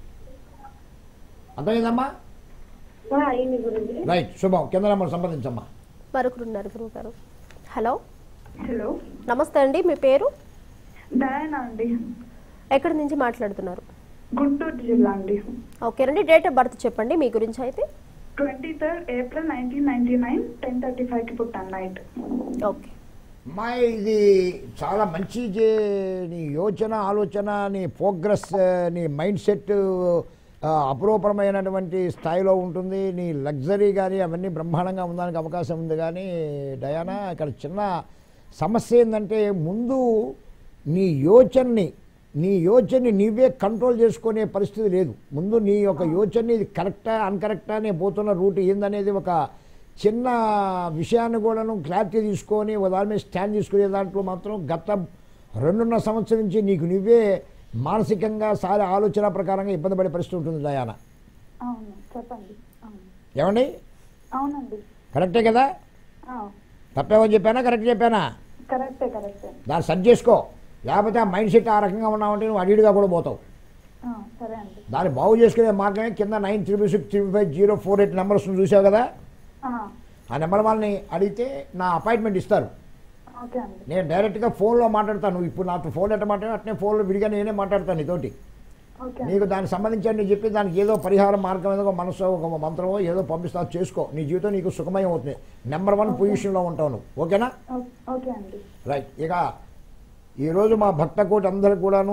అర్థమైందమ్మా ఆ, అయింది గురుజీ రైట్ శుభం కింద నెంబర్ సంప్రదించమ్మా మరొకరు ఉన్నారు గురువు గారు హలో హలో నమస్తే అండి మీ పేరు డయానా అండి ఎక్కడి నుంచి మాట్లాడుతున్నారు గుంటూరు జిల్లా అండి ఓకేనండి డేట్ ఆఫ్ బర్త్ చెప్పండి మీ గురించి అయితే twenty third April nineteen ninety nine ten thirty ఫైవ్కి పుట్టాను నైట్ ఓకే అమ్మాయి ఇది చాలా మంచి జే- నీ యోచన ఆలోచన నీ ప్రోగ్రెస్ నీ మైండ్ సెట్ ఆ, అపురూపమైనటువంటి స్థాయిలో ఉంటుంది నీ లగ్జరీ కానీ అవన్నీ బ్రహ్మాండంగా ఉండడానికి అవకాశం ఉంది కానీ డయానా ఇక్కడ చిన్న సమస్య ఏంటంటే ముందు నీ యోచనని నీ యోచనని నీవే కంట్రోల్ చేసుకునే పరిస్థితి లేదు ముందు నీ యొక్క యోచనని ఇది కరెక్టా అన్కరెక్టా నే పోతున్న రూట్ ఏందనేది ఒక చిన్న విషయాన్ని కూడాను క్లారిటీ తీసుకొని ఒక దాని మీద స్టాండ్ తీసుకునే దాంట్లో మాత్రం గత రెండున్నర సంవత్సరం నుంచి నీకు నువ్వే మానసికంగా సారి ఆలోచన ప్రకారంగా ఇబ్బంది పడే పరిస్థితి ఉంటుంది దయాన అవును చెప్పండి అవును ఏమండి అవునండి కరెక్టే కదా తప్పేమని చెప్పానా కరెక్ట్ చెప్పానా కరెక్టే కరెక్టే దాన్ని సర్చ్ చేసుకో లేకపోతే ఆ మైండ్ సెట్ ఆ రకంగా ఉన్నావంటే నువ్వు అడిగిగా కూడా పోతావు ఆ, సరే అండి దాన్ని బాగు చేసుకునే మార్గమే కింద nine triple six triple five zero four eight number వస్తుంది చూసావు కదా ఆ, ఆ నెంబర్ వాళ్ళని అడిగితే నా అపాయింట్మెంట్ ఇస్తారు ఓకే అండి నేను డైరెక్ట్గా ఫోన్లో మాట్లాడతాను నువ్వు ఇప్పుడు నాతో ఫోన్ ఎట్లా మాట్లాడు అట్నే ఫోన్లో విడిగా నేనే మాట్లాడతాను నీతోటి ఓకే అండి నీకు దానికి సంబంధించి నేను చెప్పి దానికి ఏదో పరిహార మార్గం ఏదో ఒక మనసు ఒక మంత్రమో ఏదో పంపిస్తా చేసుకో నీ జీవితం నీకు సుఖమయం అవుతుంది నెంబర్ వన్ పొజిషన్లో ఉంటావు నువ్వు ఓకేనా ఓ- ఓకే అండి రైట్ ఇక ఈరోజు మా భక్త కోటి అందరూ కూడాను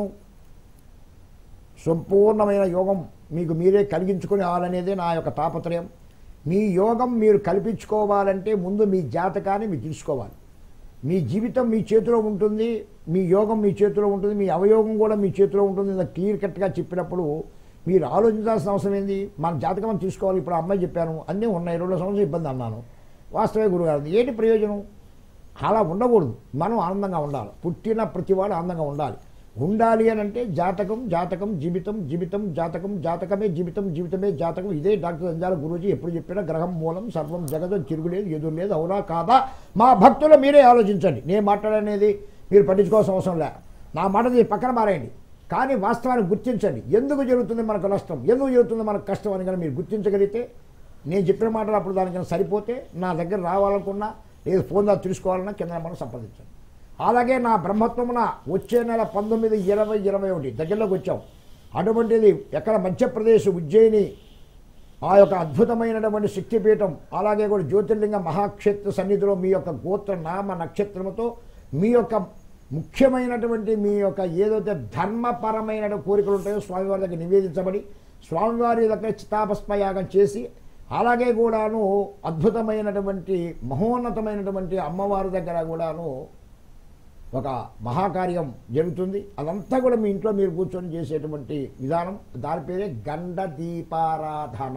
సంపూర్ణమైన యోగం మీకు మీరే కలిగించుకుని రావాలనేదే నా యొక్క తాపత్రయం మీ యోగం మీరు కల్పించుకోవాలంటే ముందు మీ జాతకాన్ని మీరు తెలుసుకోవాలి మీ జీవితం మీ చేతిలో ఉంటుంది మీ యోగం మీ చేతిలో ఉంటుంది మీ అవయోగం కూడా మీ చేతిలో ఉంటుంది ఇలా క్లియర్ కట్గా చెప్పినప్పుడు మీరు ఆలోచించాల్సిన అవసరం ఏంది మన జాతకం అని తీసుకోవాలి ఇప్పుడు ఆ అమ్మాయి చెప్పాను అన్నీ ఉన్నాయి రెండు సంవత్సరం ఇబ్బంది అన్నాను వాస్తవే గురుగారు ఏంటి ప్రయోజనం అలా ఉండకూడదు మనం ఆనందంగా ఉండాలి పుట్టిన ప్రతివాడు ఆనందంగా ఉండాలి ఉండాలి అని అంటే జాతకం జాతకం జీవితం జీవితం జాతకం జాతకమే జీవితం జీవితమే జాతకం ఇదే డాక్టర్ అంజాల గురూజీ ఎప్పుడు చెప్పినా గ్రహం మూలం సర్వం జగతం తిరుగులేదు ఎదురు లేదు అవునా కాదా మా భక్తులు మీరే ఆలోచించండి నేను మాట్లాడనేది మీరు పట్టించుకోవాల్సిన అవసరం లే నా మాట తీసి పక్కన మారేయండి కానీ వాస్తవాన్ని గుర్తించండి ఎందుకు జరుగుతుంది మనకు నష్టం ఎందుకు జరుగుతుంది మనకు కష్టం అని కానీ మీరు గుర్తించగలిగితే నేను చెప్పిన మాటలు అప్పుడు దానికన్నా సరిపోతే నా దగ్గర రావాలనుకున్నా లేదు ఫోన్ ద్వారా తెలుసుకోవాలన్నా కింద మనం సంప్రదించండి అలాగే నా బ్రహ్మత్వమున వచ్చే నెల పంతొమ్మిది ఇరవై ఇరవై ఒకటి దగ్గరలోకి వచ్చాం అటువంటిది ఎక్కడ మధ్యప్రదేశ్ ఉజ్జయిని ఆ యొక్క అద్భుతమైనటువంటి శక్తిపీఠం అలాగే కూడా జ్యోతిర్లింగ మహాక్షేత్ర సన్నిధిలో మీ యొక్క గోత్ర నామ నక్షత్రముతో మీ యొక్క ముఖ్యమైనటువంటి మీ యొక్క ఏదైతే ధర్మపరమైన కోరికలు ఉంటాయో స్వామివారి దగ్గర నివేదించబడి స్వామివారి దగ్గర చితాభస్మయాగం చేసి అలాగే కూడాను అద్భుతమైనటువంటి మహోన్నతమైనటువంటి అమ్మవారి దగ్గర కూడాను ఒక మహాకార్యం జరుగుతుంది అదంతా కూడా మీ ఇంట్లో మీరు కూర్చొని చేసేటువంటి విధానం దాని పేరే గండ దీపారాధన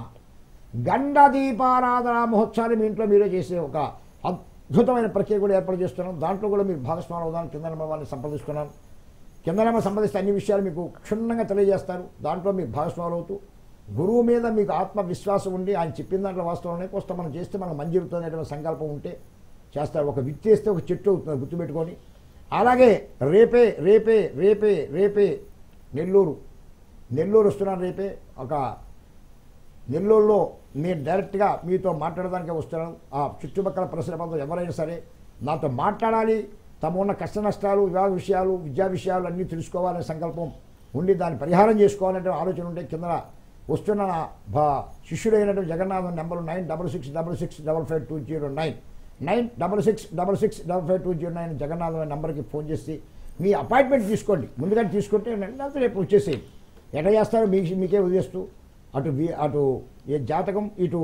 గండ దీపారాధన మహోత్సవాన్ని మీ ఇంట్లో మీరే చేసే ఒక అద్భుతమైన ప్రక్రియ కూడా ఏర్పాటు చేస్తున్నాం దాంట్లో కూడా మీరు భాగస్వామి అవుదాను కింద నెంబర్ వాళ్ళని సంప్రదిస్తున్నాను కింద నెంబర్ సంబంధిస్తే అన్ని విషయాలు మీకు క్షుణ్ణంగా తెలియజేస్తారు దాంట్లో మీరు భాగస్వాములు అవుతూ గురువు మీద మీకు ఆత్మవిశ్వాసం ఉండి ఆయన చెప్పిన దాంట్లో వాస్తవం కొంత మనం చేస్తే మనకు మంచి జరుగుతుంది అనేటువంటి సంకల్పం ఉంటే చేస్తారు ఒక విత్తి వేస్తే ఒక చెట్టు అవుతుంది గుర్తుపెట్టుకొని అలాగే రేపే రేపే రేపే రేపే నెల్లూరు నెల్లూరు వస్తున్నాను రేపే ఒక నెల్లూరులో నేను డైరెక్ట్గా మీతో మాట్లాడడానికి వస్తున్నాను ఆ చుట్టుపక్కల పరిసర ప్రాంతం ఎవరైనా సరే నాతో మాట్లాడాలి తమ ఉన్న కష్ట నష్టాలు వివాహ విషయాలు విద్యా విషయాలు అన్నీ తెలుసుకోవాలనే సంకల్పం ఉండి దాన్ని పరిహారం చేసుకోవాలనే ఆలోచన ఉంటే కింద వస్తున్న నా భా శిష్యుడైనటువంటి Jagannatham number nine double six double six double five two zero nine nine double six double six double five two zero nine Jagannatham అనే నెంబర్కి ఫోన్ చేసి మీ అపాయింట్మెంట్ తీసుకోండి ముందుగా తీసుకుంటే వెంటనే రేపు వచ్చేసేయండి ఎట్లా చేస్తారో మీ మీకే వదిలేస్తూ అటు వి- అటు ఏ జాతకం ఇటు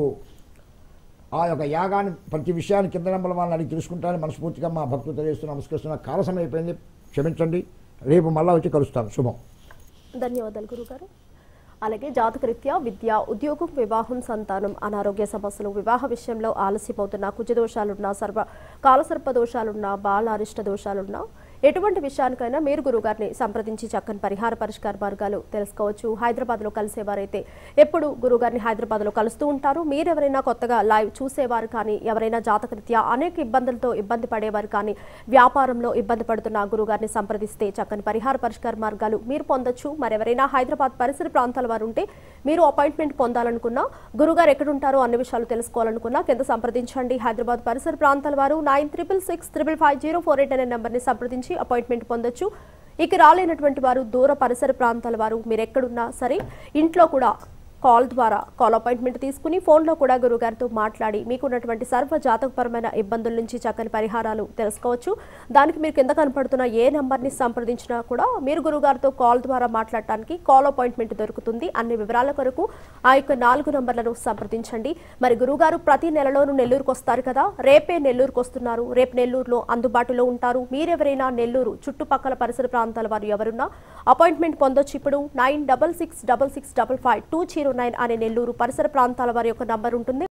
ఆ యొక్క యాగాన్ని ప్రతి విషయాన్ని కింద నెంబర్ వాళ్ళని అడిగి తెలుసుకుంటారని మనస్ఫూర్తిగా మా భక్తులు తెలియజేస్తూ నమస్కరిస్తున్న కాల సమయం అయిపోయింది క్షమించండి రేపు మళ్ళా వచ్చి కలుస్తాను శుభం ధన్యవాదాలు గురుగారు అలాగే జాతకరీత్యా విద్య ఉద్యోగం వివాహం సంతానం అనారోగ్య సమస్యలు వివాహ విషయంలో ఆలస్యమవుతున్న కుజదోషాలున్నా సర్వ కాలసర్ప దోషాలున్నా బాల అరిష్ట దోషాలున్నా ఎటువంటి విషయానికైనా మీరు గురుగారిని సంప్రదించి చక్కని పరిహార పరిష్కార మార్గాలు తెలుసుకోవచ్చు హైదరాబాద్లో కలిసేవారైతే ఎప్పుడు గురుగారిని హైదరాబాద్లో కలుస్తూ ఉంటారు మీరెవరైనా కొత్తగా లైవ్ చూసేవారు కానీ ఎవరైనా జాతకరీత్యా అనేక ఇబ్బందులతో ఇబ్బంది పడేవారు కానీ వ్యాపారంలో ఇబ్బంది పడుతున్న గురుగారిని సంప్రదిస్తే చక్కని పరిహార పరిష్కార మార్గాలు మీరు పొందొచ్చు మరెవరైనా హైదరాబాద్ పరిసర ప్రాంతాల వారు ఉంటే మీరు అపాయింట్మెంట్ పొందాలనుకున్నా గురుగారు ఎక్కడుంటారో అన్ని విషయాలు తెలుసుకోవాలనుకున్నా కింద సంప్రదించండి హైదరాబాద్ పరిసర ప్రాంతాల వారు nine triple six triple five zero four eight అనే నెంబర్ని సంప్రదించి అపాయింట్మెంట్ పొందొచ్చు ఇక రాలేనటువంటి వారు దూర పరిసర ప్రాంతాల వారు మీరు ఎక్కడున్నా సరే ఇంట్లో కూడా కాల్ ద్వారా కాల్ అపాయింట్మెంట్ తీసుకుని ఫోన్లో కూడా గురుగారితో మాట్లాడి మీకున్నటువంటి సర్వ జాతకపరమైన ఇబ్బందుల నుంచి చక్కని పరిహారాలు తెలుసుకోవచ్చు దానికి మీరు కింద కనపడుతున్న ఏ నెంబర్ని సంప్రదించినా కూడా మీరు గురుగారితో కాల్ ద్వారా మాట్లాడటానికి కాల్ అపాయింట్మెంట్ దొరుకుతుంది అన్ని వివరాల కొరకు ఆ యొక్క నాలుగు నంబర్లను సంప్రదించండి మరి గురుగారు ప్రతి నెలలోనూ నెల్లూరుకు వస్తారు కదా రేపే నెల్లూరుకు వస్తున్నారు రేపు నెల్లూరులో అందుబాటులో ఉంటారు మీరెవరైనా నెల్లూరు చుట్టుపక్కల పరిసర ప్రాంతాల వారు ఎవరున్నా అపాయింట్మెంట్ పొందొచ్చు ఇప్పుడు nine double six double six double five two zero nine అనే నెల్లూరు పరిసర ప్రాంతాల వారి యొక్క నంబర్ ఉంటుంది